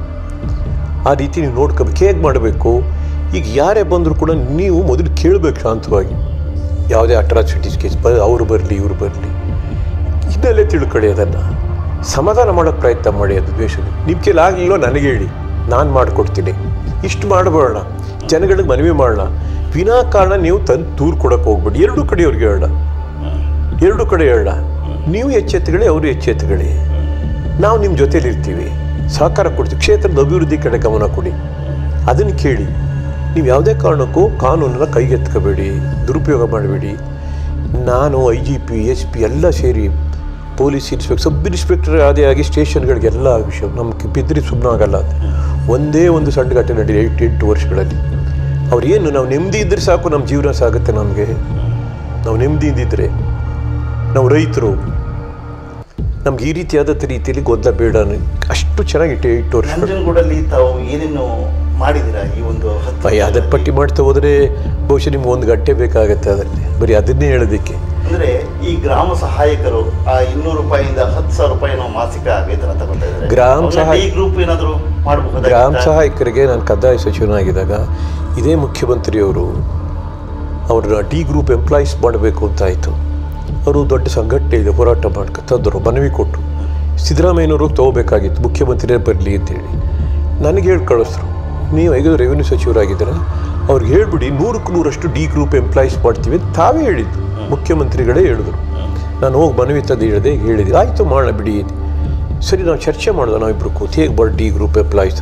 ಆ ರೀತಿ ನೀವು ನೋಡ್ಕೋಬೇಕು ಹೇಗೆ ಮಾಡಬೇಕು ಈಗ ಯಾರೇ ಬಂದರೂ ಕೂಡ ನೀವು ಮೊದಲು ಕೇಳಬೇಕು ಶಾಂತವಾಗಿ ಯಾವುದೇ ಅಟ್ರಾಸಿಟೀಸ್ ಕೇಸ್ ಬ ಅವ್ರು ಬರಲಿ ಇವ್ರು ಬರಲಿ ಹಿನ್ನೆಲೆ ತಿಳ್ಕೊಳ್ಳಿ ಅದನ್ನು ಸಮಾಧಾನ ಮಾಡೋಕ್ಕೆ ಪ್ರಯತ್ನ ಮಾಡಿ ಅದು ದ್ವೇಷ ನಿಮ್ಮ ಕೈಲಿ ಆಗಲಿಲ್ಲೋ ನನಗೆ ಹೇಳಿ ನಾನು ಮಾಡಿಕೊಡ್ತೀನಿ ಇಷ್ಟು ಮಾಡಬೇಡ ಜನಗಳಿಗೆ ಮನವಿ ಮಾಡೋಣ ವಿನಾಕಾರಣ ನೀವು ತಂದು ದೂರು ಕೊಡೋಕೆ ಹೋಗ್ಬೇಡಿ ಎರಡೂ ಕಡೆಯವ್ರಿಗೆ ಹೇಳೋಣ ಎರಡು ಕಡೆ ಹೇಳ ನೀವು ಎಚ್ಚೆತ್ತುಗಳೇ ಅವರು ಎಚ್ಚೆತ್ತುಗಳೇ ನಾವು ನಿಮ್ಮ ಜೊತೇಲಿ ಇರ್ತೀವಿ ಸಹಕಾರ ಕೊಡ್ತೀವಿ ಕ್ಷೇತ್ರದ ಅಭಿವೃದ್ಧಿ ಕಡೆ ಗಮನ ಕೊಡಿ ಅದನ್ನು ಕೇಳಿ ನೀವು ಯಾವುದೇ ಕಾರಣಕ್ಕೂ ಕಾನೂನನ್ನು ಕೈಗೆತ್ಕೋಬೇಡಿ ದುರುಪಯೋಗ ಮಾಡಬೇಡಿ ನಾನು I G P S P ಎಲ್ಲ ಸೇರಿ ಪೊಲೀಸ್ ಇನ್ಸ್ಪೆಕ್ಟರ್ ಸಬ್ ಇನ್ಸ್ಪೆಕ್ಟರ್ ಅದೇ ಆಗಿ ಸ್ಟೇಷನ್ಗಳಿಗೆಲ್ಲ ವಿಷಯ ನಮಗೆ ಬಿದ್ದರೆ ಸುಮ್ಮನೆ ಆಗಲ್ಲ ಅಂತ ಒಂದೇ ಒಂದು ಸಣ್ಣ ಘಟನೆ ನಡೀಲಿ ಎಂಟು ಎಂಟು ವರ್ಷಗಳಲ್ಲಿ ಅವ್ರು ಏನು ನಾವು ನೆಮ್ಮದಿ ಇದ್ದರೆ ಸಾಕು ನಮ್ಮ ಜೀವನ ಸಾಗುತ್ತೆ ನಮಗೆ ನಾವು ನೆಮ್ಮದಿಯಿಂದಿದ್ದರೆ ನಾವು ರೈತರು ನಮ್ಗೆ ಈ ರೀತಿಯಾದ ರೀತಿಯಲ್ಲಿ ಗೊಂದಲ ಬೇಡ ಅನ್ನೋ- ಅಷ್ಟು ಚೆನ್ನಾಗಿ ಇಟ್ಟು ಎಂಟು ವರ್ಷ ನಂಜನಗೂಡಲ್ಲಿ ತಾವು ಏನೇನು ಮಾಡಿದಿರಾ ಈ ಒಂದು ಹತ್ತು ಭಯ ಅದರ ಪಟ್ಟಿ ಮಾಡ್ತಾ ಹೋದರೆ ಬಹುಶಃ ನಿಮ್ಗೆ ಒಂದು ಗಂಟೆ ಬೇಕಾಗತ್ತೆ ಅದರಲ್ಲಿ ಬರೀ ಅದನ್ನೇ ಹೇಳೋದಕ್ಕೆ ಅಂದ್ರೆ ಈ ಗ್ರಾಮ ಸಹಾಯಕರು ಆ ಇನ್ನೂರು ರೂಪಾಯಿಂದ ಹತ್ತು ಸಾವಿರ ರೂಪಾಯಿ ನಾವು ಮಾಸಿಕ ವೇತನ ತಗೊಳ್ತಾ ಇದ್ದಾರೆ ಗ್ರಾಮ ಸಹಾಯ- ಈ ಗ್ರೂಪ್ ಏನಾದ್ರು ಮಾಡಬಹುದು ಗ್ರಾಮ ಸಹಾಯಕರಿಗೆ ನಾನು ಕಂದಾಯ ಸಚಿವನಾಗಿದ್ದಾಗ ಇದೇ ಮುಖ್ಯಮಂತ್ರಿಯವರು ಅವ್ರನ್ನ ಡಿ ಗ್ರೂಪ್ ಎಂಪ್ಲಾಯೀಸ್ ಮಾಡಬೇಕು ಅಂತ ಆಯಿತು ಅವರು ದೊಡ್ಡ ಸಂಘಟನೆ ಇದೆ ಹೋರಾಟ ಮಾಡ್ಕೊ ತಂದರು ಮನವಿ ಕೊಟ್ಟರು ಸಿದ್ದರಾಮಯ್ಯನವರು ತೊಗೋಬೇಕಾಗಿತ್ತು ಮುಖ್ಯಮಂತ್ರಿಯೇ ಬರಲಿ ಅಂತೇಳಿ ನನಗೆ ಹೇಳಿ ಕಳಿಸ್ರು ನೀವು ಈಗ ರೆವಿನ್ಯೂ ಸಚಿವರಾಗಿದ್ದೀರ ಅವ್ರಿಗೆ ಹೇಳ್ಬಿಡಿ ನೂರಕ್ಕೆ ನೂರಷ್ಟು ಡಿ ಗ್ರೂಪ್ ಎಂಪ್ಲಾಯೀಸ್ ಮಾಡ್ತೀವಿ ಅಂತ ತಾವೇ ಹೇಳಿದ್ದು ಮುಖ್ಯಮಂತ್ರಿಗಳೇ ಹೇಳಿದ್ರು ನಾನು ಹೋಗಿ ಮನವಿ ತಂದು ಹೇಳಿದೆ ಹೇಳಿದೆ ಆಯಿತು ಮಾಡೋಣ ಬಿಡಿ ಸರಿ ನಾವು ಚರ್ಚೆ ಮಾಡೋಣ ನಾವಿಬ್ರು ಕೂತು ಹೇಗೆ ಬರ್ ಡಿ ಗ್ರೂಪ್ ಎಂಪ್ಲಾಯೀಸ್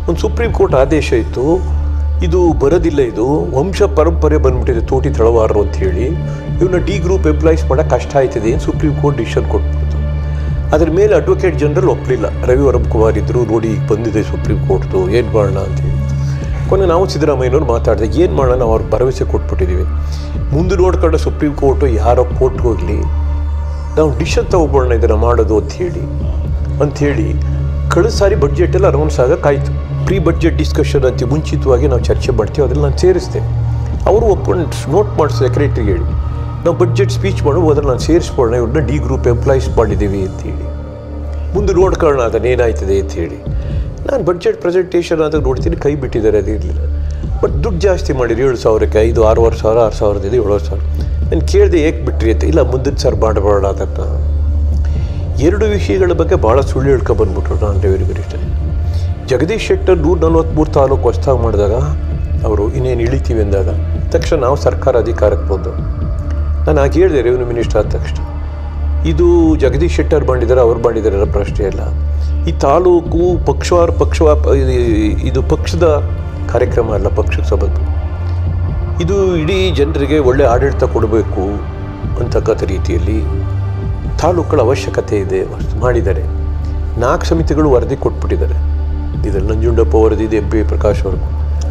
ಒಂದು ಸುಪ್ರೀಂ ಕೋರ್ಟ್ ಆದೇಶ ಇತ್ತು ಇದು ಬರೋದಿಲ್ಲ ಇದು ವಂಶ ಪರಂಪರೆ ಬಂದ್ಬಿಟ್ಟಿದೆ ತೋಟಿ ತಳವಾರರು ಅಂತ ಹೇಳಿ ಇವನ್ನ ಡಿ ಗ್ರೂಪ್ ಎಂಪ್ಲಾಯೀಸ್ ಮಾಡೋಕ್ಕೆ ಕಷ್ಟ ಆಯ್ತದೆ ಅಂತ ಸುಪ್ರೀಂ ಕೋರ್ಟ್ ಡಿಸಿಷನ್ ಕೊಟ್ಬಿಡ್ತು ಅದ್ರ ಮೇಲೆ ಅಡ್ವೊಕೇಟ್ ಜನರಲ್ ಒಪ್ಪಲಿಲ್ಲ ರವಿ ವರಂ ಕುಮಾರ್ ಇದ್ದರು ನೋಡಿ ಈಗ ಬಂದಿದೆ ಸುಪ್ರೀಂ ಕೋರ್ಟ್ದು ಏನು ಮಾಡೋಣ ಅಂತೇಳಿ ಕೊನೆ ನಾವು ಸಿದ್ದರಾಮಯ್ಯನವ್ರು ಮಾತಾಡಿದೆ ಏನು ಮಾಡೋಣ ನಾವು ಅವ್ರಿಗೆ ಭರವಸೆ ಕೊಟ್ಬಿಟ್ಟಿದ್ದೀವಿ ಮುಂದೆ ನೋಡ್ಕೊಂಡು ಸುಪ್ರೀಂ ಕೋರ್ಟು ಯಾರೋ ಕೋರ್ಟ್ಗೆ ಹೋಗಲಿ ನಾವು ಡಿಸಿಷನ್ ತಗೊಬೋಣ ಇದನ್ನು ಮಾಡೋದು ಅಂಥೇಳಿ ಅಂಥೇಳಿ ಕಳೆದ ಸಾರಿ ಬಡ್ಜೆಟ್ ಎಲ್ಲ ಅನೌನ್ಸ್ ಆಗೋಕ್ಕಾಯ್ತು ಪ್ರೀ ಬಡ್ಜೆಟ್ ಡಿಸ್ಕಷನ್ ಅಂತ ಮುಂಚಿತವಾಗಿ ನಾವು ಚರ್ಚೆ ಮಾಡ್ತೀವಿ ಅದ್ರಲ್ಲಿ ನಾನು ಸೇರಿಸ್ದೆ ಅವರು ಒಪ್ಕೊಂಡು ನೋಟ್ ಮಾಡಿ ಸೆಕ್ರೆಟ್ರಿಗೆ ಹೇಳಿ ನಾವು ಬಡ್ಜೆಟ್ ಸ್ಪೀಚ್ ಮಾಡೋ ಅದ್ರಲ್ಲಿ ನಾನು ಸೇರಿಸ್ಬೋಣ ಇವ್ರನ್ನ ಡಿ ಗ್ರೂಪ್ ಎಂಪ್ಲಾಯೀಸ್ ಮಾಡಿದ್ದೀವಿ ಅಂತೇಳಿ ಮುಂದೆ ನೋಡ್ಕೊಳ್ಳೋಣ ಅದನ್ನು ಏನಾಯ್ತದೆ ಅಂತ ಹೇಳಿ ನಾನು ಬಡ್ಜೆಟ್ ಪ್ರೆಸೆಂಟೇಷನ್ ಆದಾಗ ನೋಡ್ತೀನಿ ಕೈ ಬಿಟ್ಟಿದ್ದಾರೆ ಅದು ಇರಲಿಲ್ಲ ಬಟ್ ದುಡ್ಡು ಜಾಸ್ತಿ ಮಾಡಿರಿ ಏಳು ಸಾವಿರಕ್ಕೆ ಐದು ಆರೂವರೆ ಸಾವಿರ ಆರು ಸಾವಿರದ ಇದೆ ಏಳುವರೆ ಸಾವಿರ ನಾನು ಕೇಳಿದೆ ಏಕೆ ಬಿಟ್ರಿ ಅಂತ ಇಲ್ಲ ಮುಂದಿನ ಸರ್ ಮಾಡಬೇಡ ಅದನ್ನು ಎರಡು ವಿಷಯಗಳ ಬಗ್ಗೆ ಭಾಳ ಸುಳ್ಳು ಹೇಳ್ಕೊಬಂದ್ಬಿಟ್ರು ನಾನು ರೆವಿನ್ಯೂ ಮಿನಿಸ್ಟರ್ ಜಗದೀಶ್ ಶೆಟ್ಟರ್ ನೂರ ನಲ್ವತ್ತ್ಮೂರು ತಾಲೂಕು ಹೊಸ್ದಾಗಿ ಮಾಡಿದಾಗ ಅವರು ಇನ್ನೇನು ಇಳಿತೀವಿ ಅಂದಾಗ ತಕ್ಷಣ ನಾವು ಸರ್ಕಾರ ಅಧಿಕಾರಕ್ಕೆ ಬಂದು ನಾನು ಆಗ ಹೇಳಿದೆ ರೆವಿನ್ಯೂ ಮಿನಿಸ್ಟರ್ ಆದ ತಕ್ಷಣ ಇದು ಜಗದೀಶ್ ಶೆಟ್ಟರ್ ಮಾಡಿದ್ದಾರೆ ಅವ್ರು ಮಾಡಿದ್ದಾರೆ ಅನ್ನೋ ಪ್ರಶ್ನೆ ಇಲ್ಲ ಈ ತಾಲೂಕು ಪಕ್ಷವಾರ ಪಕ್ಷವಾ ಇದು ಪಕ್ಷದ ಕಾರ್ಯಕ್ರಮ ಅಲ್ಲ ಪಕ್ಷಕ್ಕೆ ಸಂಬಂಧ ಇದು ಇಡೀ ಜನರಿಗೆ ಒಳ್ಳೆ ಆಡಳಿತ ಕೊಡಬೇಕು ಅಂತಕ್ಕಂಥ ರೀತಿಯಲ್ಲಿ ತಾಲೂಕುಗಳ ಅವಶ್ಯಕತೆ ಇದೆ ಅಷ್ಟು ಮಾಡಿದ್ದಾರೆ ನಾಲ್ಕು ಸಮಿತಿಗಳು ವರದಿ ಕೊಟ್ಬಿಟ್ಟಿದ್ದಾರೆ ಇದರಲ್ಲಿ ನಂಜುಂಡಪ್ಪ ವರದಿ ಇದೆ ಎಂ ಪಿ ಪ್ರಕಾಶ್ ಅವ್ರಿಗೂ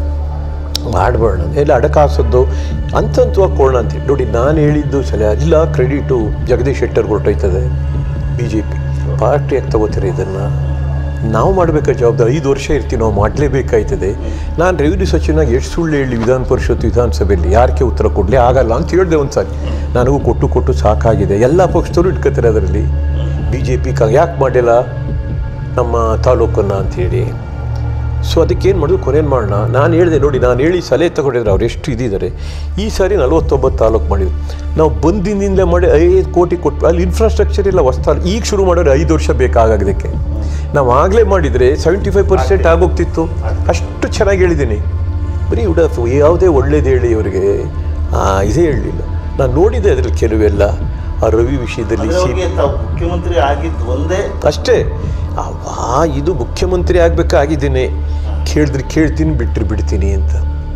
ಮಾಡಬೇಡ ಎಲ್ಲ ಅಡಕಾಸದ್ದು ಅಂತಂತವಾಗಿ ಕೊಡೋಣ ಅಂತೇಳಿ ನೋಡಿ ನಾನು ಹೇಳಿದ್ದು ಸಲ ಇಲ್ಲ ಕ್ರೆಡಿಟು ಜಗದೀಶ್ ಶೆಟ್ಟರ್ ಹೊರಟೋಯ್ತದೆ ಬಿ ಜೆ ಪಿ ಪಾರ್ಟಿಯಾಗಿ ತಗೋತಾರೆ ಇದನ್ನು ನಾವು ಮಾಡಬೇಕಾದ ಜವಾಬ್ದಾರಿ ಐದು ವರ್ಷ ಇರ್ತೀವಿ ನಾವು ಮಾಡಲೇಬೇಕಾಯ್ತದೆ ನಾನು ರೆವಿನ್ಯೂ ಸಚಿವನಾಗಿ ಎಷ್ಟು ಸುಳ್ಳು ಹೇಳಿ ವಿಧಾನ ಪರಿಷತ್ ವಿಧಾನಸಭೆಯಲ್ಲಿ ಯಾರಿಗೆ ಉತ್ತರ ಕೊಡಲಿ ಆಗಲ್ಲ ಅಂತ ಹೇಳಿದೆ ಒಂದು ಸಾರಿ ನನಗೂ ಕೊಟ್ಟು ಕೊಟ್ಟು ಸಾಕಾಗಿದೆ ಎಲ್ಲ ಪಕ್ಷದವರು ಇಟ್ಕೋತಾರೆ ಅದರಲ್ಲಿ ಬಿ ಜೆ ಪಿ ಯಾಕೆ ಮಾಡಿಲ್ಲ ನಮ್ಮ ತಾಲೂಕನ್ನು ಅಂಥೇಳಿ ಸೊ ಅದಕ್ಕೆ ಏನು ಮಾಡಿದ್ರು ಕೊನೇನು ಮಾಡೋಣ ನಾನು ಹೇಳಿದೆ ನೋಡಿ ನಾನು ಹೇಳಿ ಸಲಹೆ ತಗೊಂಡಿದ್ರೆ ಅವ್ರು ಎಷ್ಟು ಇದ್ದಿದ್ದಾರೆ ಈ ಸಾರಿ ನಲವತ್ತೊಂಬತ್ತು ತಾಲೂಕು ಮಾಡಿದ್ರು ನಾವು ಬಂದಿನಿಂದ ಮಾಡಿ ಐದು ಕೋಟಿ ಕೊಟ್ಟು ಅಲ್ಲಿ ಇನ್ಫ್ರಾಸ್ಟ್ರಕ್ಚರ್ ಇಲ್ಲ ಹೊಸ್ತಾಲ್ ಈಗ ಶುರು ಮಾಡೋರು ಐದು ವರ್ಷ ಬೇಕಾಗೋದಕ್ಕೆ ನಾವು ಆಗಲೇ ಮಾಡಿದರೆ ಸೆವೆಂಟಿ ಫೈವ್ ಪರ್ಸೆಂಟ್ ಆಗೋಗ್ತಿತ್ತು ಅಷ್ಟು ಚೆನ್ನಾಗಿ ಹೇಳಿದ್ದೀನಿ ಬರೀ ಉಡಫ್ ಯಾವುದೇ ಒಳ್ಳೇದು ಹೇಳಿ ಇವರಿಗೆ ಇದೇ ಹೇಳಲಿಲ್ಲ ನಾನು ನೋಡಿದೆ ಅದರಲ್ಲಿ ಕೆಲವೆಲ್ಲ ಆ ರವಿ ವಿಷಯದಲ್ಲಿ ಸಿ ಅವ್ರಿಗೆ ತಾವು ಮುಖ್ಯಮಂತ್ರಿ ಆಗಿದ್ದು ಒಂದೇ ಅಷ್ಟೇ ಅವಾ ಇದು ಮುಖ್ಯಮಂತ್ರಿ ಆಗಬೇಕಾಗಿದ್ದೀನಿ ಕೇಳಿದ್ರೆ ಕೇಳ್ತೀನಿ ಬಿಟ್ಟರೆ ಬಿಡ್ತೀನಿ ಅಂತ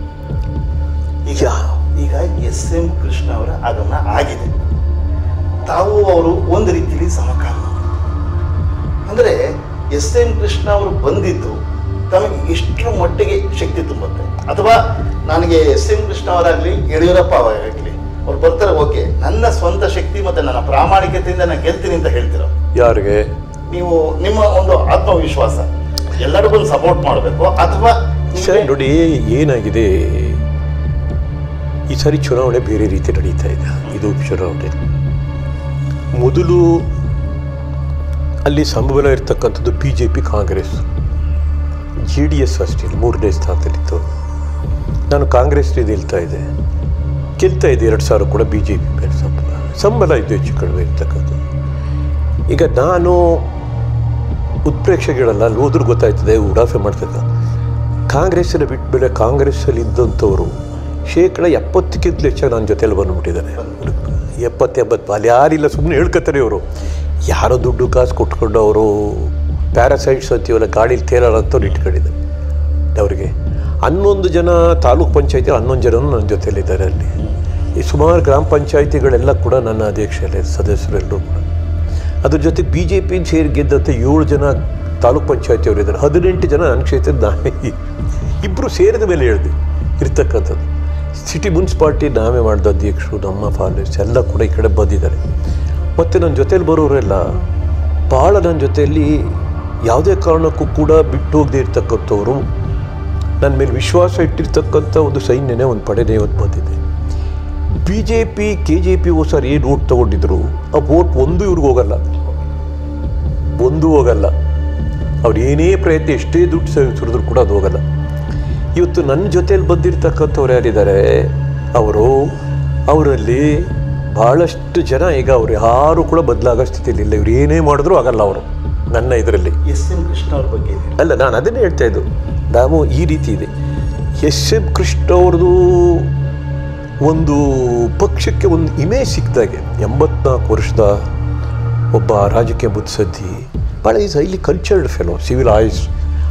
ಈಗ ಈಗ ಎಸ್ ಎಂ ಕೃಷ್ಣ ಅವರ ಆಗಮನ ಆಗಿದೆ ತಾವು ಅವರು ಒಂದು ರೀತಿಯಲ್ಲಿ ಸಮಕಾಲ ಅಂದ್ರೆ ಎಸ್ ಎಂ ಕೃಷ್ಣ ಅವರು ಬಂದಿದ್ದು ತಮಗೆ ಎಷ್ಟರ ಮಟ್ಟಿಗೆ ಶಕ್ತಿ ತುಂಬುತ್ತೆ ಅಥವಾ ನನಗೆ ಎಸ್ ಎಂ ಕೃಷ್ಣ ಅವರಾಗ್ಲಿ ಯಡಿಯೂರಪ್ಪ ಅವರಾಗಲಿ ಅವ್ರು ಬರ್ತಾರೆ ಓಕೆ ನನ್ನ ಸ್ವಂತ ಶಕ್ತಿ ಮತ್ತೆ ನನ್ನ ಪ್ರಾಮಾಣಿಕತೆಯಿಂದ ನಾನು ಗೆಲ್ತೀನಿ ಅಂತ ಹೇಳ್ತಿರೋ ಯಾರಿಗೆ ನೀವು ನಿಮ್ಮ ಒಂದು ಆತ್ಮವಿಶ್ವಾಸ ಎಲ್ಲರೂ ಬಂದು ಸಪೋರ್ಟ್ ಮಾಡಬೇಕು ಅಥವಾ ಸರ್ ನೋಡಿ ಏನಾಗಿದೆ ಈ ಸಾರಿ ಚುನಾವಣೆ ಬೇರೆ ರೀತಿ ನಡೀತಾ ಇದೆ ಇದು ಉಪಚುನಾವಣೆ ಮೊದಲು ಅಲ್ಲಿ ಸಂಬಳ ಇರ್ತಕ್ಕಂಥದ್ದು B J P Congress J D S ಅಷ್ಟೇ ಮೂರನೇ ಸ್ಥಾನದಲ್ಲಿತ್ತು ನಾನು ಕಾಂಗ್ರೆಸ್ ನಿಲ್ತಾ ಇದೆ ಗೆಲ್ತಾ ಇದೆ ಎರಡು ಸಾವಿರ ಕೂಡ ಬಿ ಜೆ ಪಿ ಮೇಲೆ ಸಂಬಳ ಸಂಬಳ ಇದು ಹೆಚ್ಚು ಕಡಿಮೆ ಇರ್ತಕ್ಕಂಥದ್ದು ಈಗ ನಾನು ಉತ್ಪ್ರೇಕ್ಷೆಗಳಲ್ಲ ಅಲ್ಲಿ ಹೋದ್ರೂ ಗೊತ್ತಾಯ್ತದೆ ಉಡಾಫೆ ಮಾಡ್ತಕ್ಕ ಕಾಂಗ್ರೆಸ್ಸಿನ ಬಿಟ್ಮೇಲೆ ಕಾಂಗ್ರೆಸ್ಸಲ್ಲಿ ಇದ್ದಂಥವರು ಶೇಕಡ ಎಪ್ಪತ್ತಕ್ಕಿಂತಲೂ ಹೆಚ್ಚಾಗಿ ನನ್ನ ಜೊತೆಯಲ್ಲಿ ಬಂದುಬಿಟ್ಟಿದ್ದಾರೆ ಎಪ್ಪತ್ತು ಎಂಬತ್ತು ಅಲ್ಲಿ ಯಾರಿಲ್ಲ ಸುಮ್ಮನೆ ಹೇಳ್ಕೊತಾರೆ ಇವರು ಯಾರೋ ದುಡ್ಡು ಕಾಸು ಕೊಟ್ಕೊಂಡು ಅವರು ಪ್ಯಾರಾಸೈಟ್ಸ್ ಅಂತೀವಲ್ಲ ಗಾಡೀಲಿ ತೇಲಾರಂಥವ್ರು ಇಟ್ಕೊಂಡಿದ್ದಾರೆ ಅವರಿಗೆ ಹನ್ನೊಂದು ಜನ ತಾಲೂಕ್ ಪಂಚಾಯತಿ ಹನ್ನೊಂದು ಜನನು ನನ್ನ ಜೊತೆಯಲ್ಲಿದ್ದಾರೆ ಅಲ್ಲಿ ಈ ಸುಮಾರು ಗ್ರಾಮ ಪಂಚಾಯಿತಿಗಳೆಲ್ಲ ಕೂಡ ನನ್ನ ಅಧ್ಯಕ್ಷರೇ ಸದಸ್ಯರೆಲ್ಲರೂ ಕೂಡ ಅದ್ರ ಜೊತೆ ಬಿ ಜೆ ಪಿ ಸೇರಿ ಗೆದ್ದಂಥ ಏಳು ಜನ ತಾಲೂಕ್ ಪಂಚಾಯತಿಯವರು ಇದ್ದಾರೆ ಹದಿನೆಂಟು ಜನ ನನ್ನ ಕ್ಷೇತ್ರದ ನಾವೇ ಇಬ್ಬರು ಸೇರಿದ ಮೇಲೆ ಹೇಳಿದೆ ಇರ್ತಕ್ಕಂಥದ್ದು ಸಿಟಿ ಮುನ್ಸಿಪಾಲ್ಟಿ ನಾವೇ ಮಾಡಿದ ಅಧ್ಯಕ್ಷರು ನಮ್ಮ ಫಾಲೋಯರ್ಸ್ ಎಲ್ಲ ಕೂಡ ಈ ಕಡೆ ಬಂದಿದ್ದಾರೆ ಮತ್ತು ನನ್ನ ಜೊತೇಲಿ ಬರೋರೆಲ್ಲ ಭಾಳ ನನ್ನ ಜೊತೆಯಲ್ಲಿ ಯಾವುದೇ ಕಾರಣಕ್ಕೂ ಕೂಡ ಬಿಟ್ಟು ಹೋಗದೆ ಇರ್ತಕ್ಕಂಥವ್ರು ನನ್ನ ಮೇಲೆ ವಿಶ್ವಾಸ ಇಟ್ಟಿರ್ತಕ್ಕಂಥ ಒಂದು ಸೈನ್ಯನೇ ಒಂದು ಪಡೆನೇ ಇವತ್ತು ಬಂದಿದೆ B J P K J P sir ಏನು ಓಟ್ ತೊಗೊಂಡಿದ್ರು ಆ ವೋಟ್ ಒಂದು ಇವ್ರಿಗೆ ಹೋಗಲ್ಲ ಒಂದು ಹೋಗಲ್ಲ ಅವ್ರು ಏನೇ ಪ್ರಯತ್ನ ಎಷ್ಟೇ ದುಡ್ಡು ಸುರಿದ್ರು ಕೂಡ ಅದು ಹೋಗಲ್ಲ ಇವತ್ತು ನನ್ನ ಜೊತೆಯಲ್ಲಿ ಬಂದಿರತಕ್ಕಂಥವ್ರು ಯಾರಿದ್ದಾರೆ ಅವರು ಅವರಲ್ಲಿ ಭಾಳಷ್ಟು ಜನ ಈಗ ಅವ್ರು ಯಾರು ಕೂಡ ಬದಲಾಗೋ ಸ್ಥಿತಿಯಲ್ಲಿ ಇಲ್ಲ ಇವ್ರು ಏನೇ ಮಾಡಿದ್ರು ಆಗಲ್ಲ ಅವರು ನನ್ನ ಇದರಲ್ಲಿ ಎಸ್ ಎಂ ಕೃಷ್ಣ ಅವ್ರ ಬಗ್ಗೆ ಏನ್ ಹೇಳ್ತೀರಾ? ಅಲ್ಲ ನಾನು ಅದನ್ನೇ ಹೇಳ್ತಾ ಇದ್ದು ನಾವು ಈ ರೀತಿ ಇದೆ ಎಸ್ ಎಂ ಕೃಷ್ಣ ಅವ್ರದ್ದು ಒಂದು ಪಕ್ಷಕ್ಕೆ ಒಂದು ಇಮೇಜ್ ಸಿಕ್ಕಿದಾಗೆ ಎಂಬತ್ನಾಲ್ಕು ವರ್ಷದ ಒಬ್ಬ ರಾಜಕೀಯ ಮುತ್ಸದ್ದಿ ಭಾಳ is highly cultured fellow civil ಆಯ್ಸ್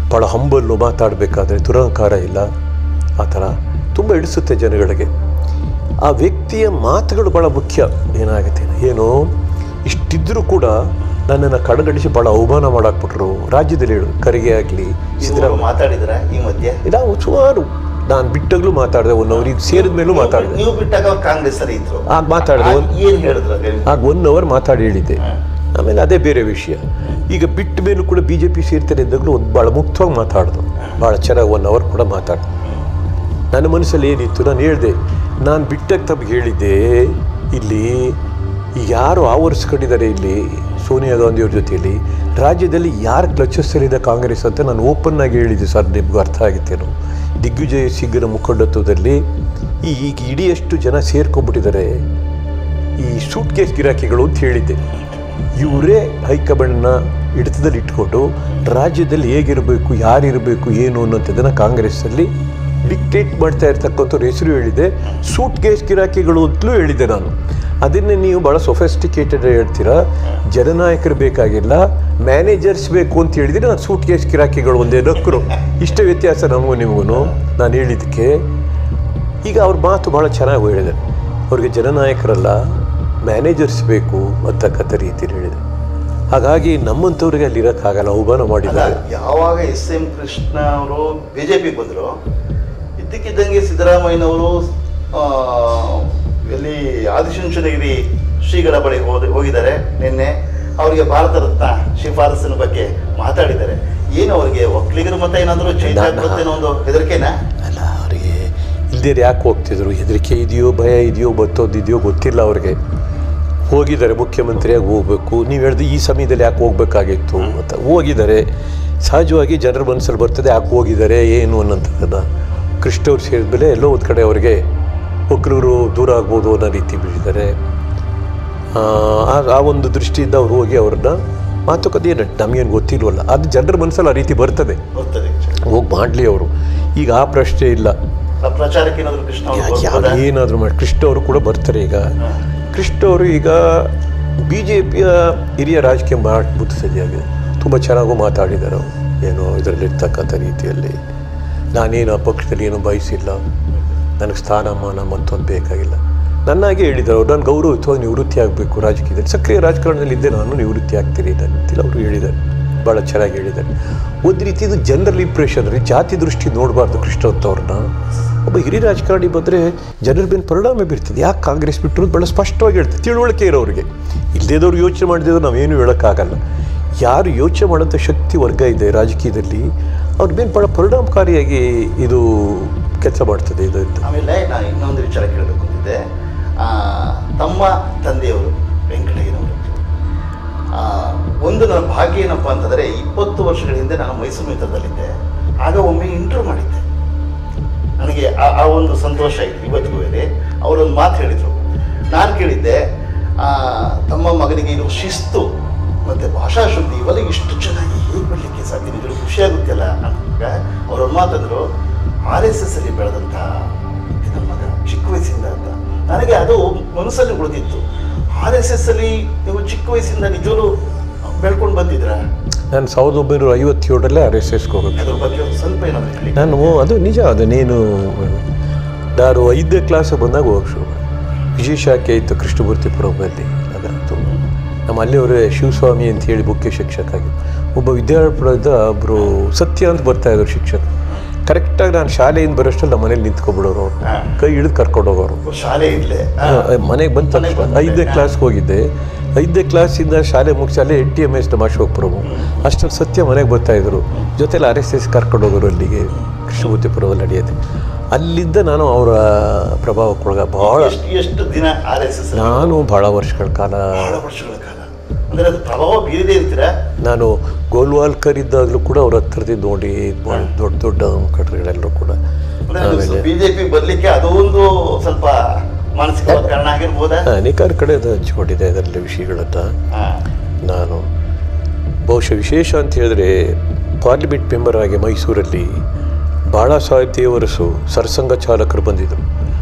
ಭಾಳ ಹಂಬಲ್ಲು ಮಾತಾಡಬೇಕಾದ್ರೆ ದುರಹಂಕಾರ ಇಲ್ಲ ಆ ಥರ ತುಂಬ ಇಡಿಸುತ್ತೆ ಜನಗಳಿಗೆ ಆ ವ್ಯಕ್ತಿಯ ಮಾತುಗಳು ಭಾಳ ಮುಖ್ಯ ಏನಾಗುತ್ತೆ ಏನು ಇಷ್ಟಿದ್ರೂ ಕೂಡ ನನ್ನನ್ನು ಕಡೆಗಣಿಸಿ ಭಾಳ ಅವಮಾನ ಮಾಡಾಕ್ಬಿಟ್ರು ರಾಜ್ಯದಲ್ಲಿ ಹೇಳು ಕರಿಗೆ ಆಗಲಿ ಇವರು ಮಾತಾಡಿದ್ರ ಈ ಮಧ್ಯೆ ನಾವು ಸುಮಾರು ನಾನು ಬಿಟ್ಟಾಗಲೂ ಮಾತಾಡಿದೆ ಒನ್ ಅವರ್ ಈಗ ಸೇರಿದ ಮೇಲೂ ಮಾತಾಡಿದೆ ನೀವು ಬಿಟ್ಟಾಗ ಅವ್ರು ಕಾಂಗ್ರೆಸ್ ಅಲ್ಲಿ ಇದ್ರು ಆಗ ಮಾತಾಡಿದೆ ಆಗ ಒಂದ್- ಏನ್ ಹೇಳಿದ್ರು ಆಗ ಒನ್ ಅವರ್ ಮಾತಾಡಿ ಹೇಳಿದ್ದೆ ಆಮೇಲೆ ಅದೇ ಬೇರೆ ವಿಷಯ ಈಗ ಬಿಟ್ಟ ಮೇಲೂ ಕೂಡ ಬಿ ಜೆ ಪಿ ಸೇರ್ತಾರೆ ಇದ್ದಾಗಲೂ ಒಂದು ಭಾಳ ಮುಕ್ತವಾಗಿ ಮಾತಾಡ್ದು ಭಾಳ ಚೆನ್ನಾಗಿ ಒನ್ ಅವರ್ ಕೂಡ ಮಾತಾಡ್ದು ನನ್ನ ಮನಸ್ಸಲ್ಲಿ ಏನಿತ್ತು ನಾನು ಹೇಳಿದೆ ನಾನು ಬಿಟ್ಟಾಗ ತಮಗೆ ಹೇಳಿದ್ದೆ ಇಲ್ಲಿ ಯಾರು ಆವರಿಸ್ಕೊಂಡಿದ್ದಾರೆ ಇಲ್ಲಿ ಸೋನಿಯಾ ಗಾಂಧಿಯವ್ರ ಜೊತೆಯಲ್ಲಿ ರಾಜ್ಯದಲ್ಲಿ ಯಾರು ಕ್ಲಚಸ್ಸಲ್ಲಿದೆ ಕಾಂಗ್ರೆಸ್ ಅಂತ ನಾನು ಓಪನ್ ಆಗಿ ಹೇಳಿದ್ದೆ ಸರ್ ನಿಮ್ಗೆ ಅರ್ಥ ಆಗಿತ್ತೇನು ದಿಗ್ವಿಜಯ ಸಿಂಗ್ನ ಮುಖಂಡತ್ವದಲ್ಲಿ ಈ ಈಗ ಇಡಿಯಷ್ಟು ಜನ ಸೇರ್ಕೊಂಡ್ಬಿಟ್ಟಿದ್ದಾರೆ ಈ ಸೂಟ್ ಕೇಸ್ ಗಿರಾಕಿಗಳು ಅಂತ ಹೇಳಿದ್ದೆ ಇವರೇ ಹೈಕಮಾಂಡ್ನ ಹಿಡಿತದಲ್ಲಿ ಇಟ್ಕೊಂಡು ರಾಜ್ಯದಲ್ಲಿ ಹೇಗಿರಬೇಕು ಯಾರಿರಬೇಕು ಏನು ಅನ್ನೋಂಥದ್ದನ್ನು ಕಾಂಗ್ರೆಸ್ಸಲ್ಲಿ ಡಿಕ್ಟೇಟ್ ಮಾಡ್ತಾ ಇರ್ತಕ್ಕಂಥವ್ರ ಹೆಸರು ಹೇಳಿದೆ ಸೂಟ್ ಕೇಸ್ ಗಿರಾಕಿಗಳು ಅಂತಲೂ ಹೇಳಿದ್ದೆ ನಾನು ಅದನ್ನೇ ನೀವು ಭಾಳ ಸೊಫೆಸ್ಟಿಕೇಟೆಡ್ ಹೇಳ್ತೀರಾ ಜನನಾಯಕರು ಬೇಕಾಗಿಲ್ಲ ಮ್ಯಾನೇಜರ್ಸ್ ಬೇಕು ಅಂತ ಹೇಳಿದ್ರೆ ನಾನು ಸೂಟ್ ಕೇಸ್ ಗಿರಾಕಿಗಳು ಒಂದೇ ನಕ್ಕರು ಇಷ್ಟೇ ವ್ಯತ್ಯಾಸ ನಮಗೂ ನಿಮಗೂ ನಾನು ಹೇಳಿದ್ದಕ್ಕೆ ಈಗ ಅವ್ರ ಮಾತು ಭಾಳ ಚೆನ್ನಾಗಿ ಹೇಳಿದೆ ಅವ್ರಿಗೆ ಜನನಾಯಕರಲ್ಲ ಮ್ಯಾನೇಜರ್ಸ್ ಬೇಕು ಅಂತಕ್ಕಂಥ ರೀತಿಯಲ್ಲಿ ಹೇಳಿದೆ ಹಾಗಾಗಿ ನಮ್ಮಂಥವ್ರಿಗೆ ಅಲ್ಲಿ ಇರೋಕ್ಕಾಗಲ್ಲ ಅವಮಾನ ಅಲ್ಲ ಮಾಡಿದ್ದಾರೆ ಯಾವಾಗ ಎಸ್ ಎಂ ಕೃಷ್ಣ ಅವರು ಬಿಜೆಪಿ ಬಂದ್ರು ಇದ್ದಕ್ಕಿದ್ದಂಗೆ ಸಿದ್ದರಾಮಯ್ಯನವರು ಆ, ಎಲ್ಲಿ ಆದಿಚುಂಚನಗಿರಿ ಶ್ರೀಗಳ ಬಳಿ ಹೋದ ಹೋಗಿದ್ದಾರೆ ನಿನ್ನೆ ಅವರಿಗೆ ಭಾರತ ರತ್ನ ಶಿಫಾರಸಿನ ಬಗ್ಗೆ ಮಾತಾಡಿದ್ದಾರೆ ಏನು ಅವರಿಗೆ ಒಕ್ಕಲಿಗರ ಮತ ಏನಾದರೂ ಚೇಂಜ್ ನಾನು- ಆಗ್ಬಿಡುತ್ತೆ ಅನ್ನೋ ಒಂದು ಹೆದರಿಕೆನಾ ಅಲ್ಲ ಅವರಿಗೆ ಇಲ್ದೇ ಯಾಕೆ ಹೋಗ್ತಿದ್ರು ಹೆದರಿಕೆ ಇದೆಯೋ ಭಯ ಇದೆಯೋ ಬತ್ತೋದಿದೆಯೋ ಗೊತ್ತಿಲ್ಲ ಅವ್ರಿಗೆ ಹೋಗಿದ್ದಾರೆ ಮುಖ್ಯಮಂತ್ರಿಯಾಗಿ ಹೋಗ್ಬೇಕು ನೀವು ಹೇಳಿದ್ರೆ ಈ ಸಮಯದಲ್ಲಿ ಯಾಕೆ ಹೋಗ್ಬೇಕಾಗಿತ್ತು ಅಂತ ಹೋಗಿದ್ದಾರೆ ಸಹಜವಾಗಿ ಜನರ ಮನಸ್ಸಲ್ಲಿ ಬರ್ತದೆ ಯಾಕೆ ಹೋಗಿದ್ದಾರೆ ಏನು ಅನ್ನೋಂಥದ್ದನ್ನು ಕೃಷ್ಣವ್ರು ಸೇರಿದ್ಮೇಲೆ ಎಲ್ಲೋ ಒಂದು ಕಡೆ ಅವರಿಗೆ ಒಕ್ಕಲೂರು ದೂರ ಆಗ್ಬೋದು ಅನ್ನೋ ರೀತಿ ಬಿಟ್ಟಿದ್ದಾರೆ ಆ, ಆ- ಆ ಒಂದು ದೃಷ್ಟಿಯಿಂದ ಅವ್ರು ಹೋಗಿ ಅವ್ರನ್ನ ಮಾತುಕತೆ ಏನು ನಮಗೇನು ಗೊತ್ತಿಲ್ವಲ್ಲ ಅದು ಜನರ ಮನಸ್ಸಲ್ಲಿ ಆ ರೀತಿ ಬರ್ತದೆ ಬರ್ತದೆ ಹೋಗಿ ಮಾಡಲಿ ಅವರು ಈಗ ಆ ಪ್ರಶ್ನೆ ಇಲ್ಲ ಆ ಪ್ರಚಾರಕ್ಕೆ ಏನಾದರೂ ಕೃಷ್ಣ ಅವರು ಯಾಕೆ ಬರ್ಬೋದಾ? ಯಾರು ಏನಾದರೂ ಮಾಡಿ ಕೃಷ್ಣ ಅವರು ಕೂಡ ಬರ್ತಾರೆ ಈಗ ಕೃಷ್ಣ ಅವರು ಈಗ ಬಿ ಜೆ ಪಿಯ ಹಿರಿಯ ರಾಜಕೀಯ ಮಾಡ್ಬೋದು ಸರಿಯಾಗಿದೆ ತುಂಬ ಚೆನ್ನಾಗೂ ಮಾತಾಡಿದ್ದಾರೆ ಅವರು ಏನೋ ಇದರಲ್ಲಿರ್ತಕ್ಕಂಥ ರೀತಿಯಲ್ಲಿ ನಾನೇನು ಆ ಪಕ್ಷದಲ್ಲಿ ಏನೂ ಬಯಸಿಲ್ಲ ನನಗೆ ಸ್ಥಾನಮಾನ ಮತ್ತೊಂದು ಬೇಕಾಗಿಲ್ಲ ನನ್ನಾಗೆ ಹೇಳಿದ್ದಾರೆ ಅವ್ರು ನಾನು ಗೌರವಯುತವಾಗಿ ನಿವೃತ್ತಿ ಆಗಬೇಕು ರಾಜಕೀಯದಲ್ಲಿ ಸಕ್ರಿಯ ರಾಜಕಾರಣದಲ್ಲಿ ಇದ್ದೆ ನಾನು ನಿವೃತ್ತಿ ಆಗ್ತೀನಿ ಅಂತೇಳಿ ಅವರು ಹೇಳಿದ್ದಾರೆ ಭಾಳ ಚೆನ್ನಾಗಿ ಹೇಳಿದ್ದಾರೆ ಒಂದು ರೀತಿ ಇದು ಜನರಲ್ ಇಂಪ್ರೆಷನ್ ರೀ ಜಾತಿ ದೃಷ್ಟಿ ನೋಡಬಾರ್ದು ಕೃಷ್ಣವಂತವ್ರನ್ನ ಒಬ್ಬ ಹಿರಿಯ ರಾಜಕಾರಣಿ ಬಂದರೆ ಜನರ ಮೇಲೆ ಪರಿಣಾಮ ಬೀರ್ತದೆ ಯಾಕೆ ಕಾಂಗ್ರೆಸ್ ಬಿಟ್ಟರು ಭಾಳ ಸ್ಪಷ್ಟವಾಗಿ ಹೇಳ್ತಾರೆ ತಿಳುವಳಿಕೆ ಇರೋರಿಗೆ ಇಲ್ಲದೇದವ್ರು ಯೋಚನೆ ಮಾಡಿದ್ರು ನಾವೇನು ಹೇಳೋಕ್ಕಾಗಲ್ಲ ಯಾರು ಯೋಚನೆ ಮಾಡೋಂಥ ಶಕ್ತಿ ವರ್ಗ ಇದೆ ರಾಜಕೀಯದಲ್ಲಿ ಅವ್ರ ಮೇಲೆ ಭಾಳ ಪರಿಣಾಮಕಾರಿಯಾಗಿ ಇದು ಕೆಲಸ ಮಾಡ್ತದೆ ಇದು ಅಂತ ಆಮೇಲೆ ನಾನು ಇನ್ನೊಂದು ವಿಚಾರ ಕೇಳಬೇಕು ಅಂತಿದ್ದೆ ಆ, ತಮ್ಮ ತಂದೆಯವರು ವೆಂಕಟಯ್ಯನವರು ಆ, ಒಂದು ನನ್ನ ಭಾಗ್ಯ ಏನಪ್ಪ ಅಂತಂದರೆ ಇಪ್ಪತ್ತು ವರ್ಷಗಳ ಹಿಂದೆ ನಾನು ಮೈಸೂರು ಮಿತ್ರದಲ್ಲಿದ್ದೆ ಆಗ ಒಮ್ಮೆ ಇಂಟರ್ವ್ಯೂ ಮಾಡಿದ್ದೆ ನನಗೆ ಆ ಆ ಒಂದು ಸಂತೋಷ ಇತ್ತು ಇವತ್ತಿಗೂ ಇದೆ ಅವರೊಂದು ಮಾತು ಹೇಳಿದರು ನಾನು ಕೇಳಿದ್ದೆ ಆ, ತಮ್ಮ ಮಗನಿಗೆ ಇರೋ ಶಿಸ್ತು ಮತ್ತು ಭಾಷಾ ಶುದ್ಧಿ ಇವೆಲ್ಲ ಇಷ್ಟು ಚೆನ್ನಾಗಿ ಹೇಗೆ ಬಿಡಲಿಕ್ಕೆ ಸಾಧ್ಯ ನಿಜರು ಖುಷಿಯಾಗುತ್ತಲ್ಲ ಅಂದಾಗ ಅವರೊಂದು ಮಾತಂದರು ಆರ್ ಎಸ್ ಎಸ್ ಅಲ್ಲಿ ಬೆಳೆದಂಥ ನನ್ನ ಮಗ ಚಿಕ್ಕ ವಯಸ್ಸಿಂದ ಅಂತ ನನಗೆ ಅದು ಮನಸ್ಸಲ್ಲಿ ಉಳಿದಿತ್ತು ಆರ್ ಎಸ್ ಎಸ್ ಅಲ್ಲಿ ನೀವು ಚಿಕ್ಕ ವಯಸ್ಸಿಂದ ನಿಜವೂ ಬೆಳ್ಕೊಂಡು ಬಂದಿದ್ರಾ ನಾನು ಸಾವಿರದ ಒಂಬೈನೂರ ಐವತ್ತೇಳರಲ್ಲೇ ಆರ್ ಎಸ್ ಎಸ್ಗೆ ಹೋಗೋದು ಅದ್ರ ಬಗ್ಗೆ ಒಂದು ಸ್ವಲ್ಪ ಏನಾದರೂ ಹೇಳಿ ನಾನು ಅದು ನಿಜ ಅದನ್ನೇನು ನಾನು ಐದನೇ ಕ್ಲಾಸ್ ಬಂದಾಗ ಹೋಗಿ ಶುರು ಮಾಡಿದೆ. ವಿಜಯ ಶಾಖೆ ಇತ್ತು ಕೃಷ್ಣಮೂರ್ತಿಪುರಮಲ್ಲಿ ಅದಂತೂ ನಮ್ಮ ಅಲ್ಲಿಯವರೇ ಶಿವಸ್ವಾಮಿ ಅಂತ ಹೇಳಿ ಮುಖ್ಯ ಶಿಕ್ಷಕ ಆಗಿದ್ದು ಒಬ್ಬ ವಿದ್ಯಾಪುರದ ಒಬ್ಬರು ಸತ್ಯ ಅಂತ ಬರ್ತಾ ಇದ್ರು ಶಿಕ್ಷಕ ಕರೆಕ್ಟಾಗಿ ನಾನು ಶಾಲೆಯಿಂದ ಬರೋಷ್ಟರಲ್ಲಿ ನಮ್ಮ ಮನೇಲಿ ನಿಂತ್ಕೊಬಿಡೋರು ಅವ್ರು ಹಾ. ಕೈ ಹಿಡಿದು ಕರ್ಕೊಂಡು ಹೋಗೋರು ಶಾಲೆ ಇದ್ಲೆ ಮನೆಗೆ ಬಂದ ಮನೆಗ್ ತಕ್ಷಣ ಬಂದ ಐದನೇ ತಕ್ಷಣ. ಕ್ಲಾಸ್ಗೆ ಹೋಗಿದ್ದೆ ಐದನೇ ಕ್ಲಾಸಿಂದ ಶಾಲೆ ಮುಗಿಸಿ ಅಲ್ಲೇ ಎನ್ ಟಿ ಎಮ್ ಎಸ್ ಮಾಶೋಪುರಮು ಅಷ್ಟರಲ್ಲಿ ಸತ್ಯ ಮನೆಗೆ ಬರ್ತಾಯಿದ್ರು ಜೊತೆಲಿ ಆರ್ ಎಸ್ ಎಸ್ ಕರ್ಕೊಂಡು ಹೋಗೋರು ಅಲ್ಲಿಗೆ ಕೃಷ್ಣಮೂರ್ತಿಪುರದಲ್ಲಿ ನಡೆಯುತ್ತೆ ಅಲ್ಲಿದ್ದ ನಾನು ಅವರ ಪ್ರಭಾವಕ್ಕೊಳಗ ಭಾಳ ಎಷ್ಟು ಎಷ್ಟು ದಿನ ಆರ್ ಎಸ್ ಎಸ್ ನಾನು ಭಾಳ ವರ್ಷಗಳ ಕಾಲ ಬಹಳ ವರ್ಷಗಳ ಕಾಲ ಅಂದ್ರೆ ಅದು ಪ್ರಭಾವ ಬೀರಿದೆ ಅಂತೀರಾ ನಾನು ಗೋಲ್ವಾಲ್ಕರ್ ಇದ್ದಾಗಲೂ ಕೂಡ ಅವ್ರ ಹತ್ರದಿಂದ ನೋಡಿ ಇದ್ ಮಾಡಿ ದೊಡ್ಡ ದೊಡ್ಡ ಮುಖಂಡರುಗಳೆಲ್ಲರೂ ಕೂಡ ಆಮೇಲೆ ಬಿಜೆಪಿ ಬರ್ಲಿಕ್ಕೆ ಅದು ಒಂದು ಸ್ವಲ್ಪ ಮಾನಸಿಕ ಕಾರಣ ಆಗಿರ್ಬೋದಾ ಅನೇಕಾರು ಕಡೆ ಅದು ಹಂಚಿಕೊಂಡಿದೆ ಅದರಲ್ಲಿ ವಿಷಯಗಳನ್ನು ಹಾ. ನಾನು ಬಹುಶಃ ವಿಶೇಷ ಅಂತ ಹೇಳಿದ್ರೆ ಪಾರ್ಲಿಮೆಂಟ್ ಮೆಂಬರ್ ಆಗಿ ಮೈಸೂರಲ್ಲಿ ಬಾಳಾ ಸಾಹೇಬ್ ದೇವರಸು ಸರ್ಸಂಘ ಚಾಲಕರು ಬಂದಿದ್ದರು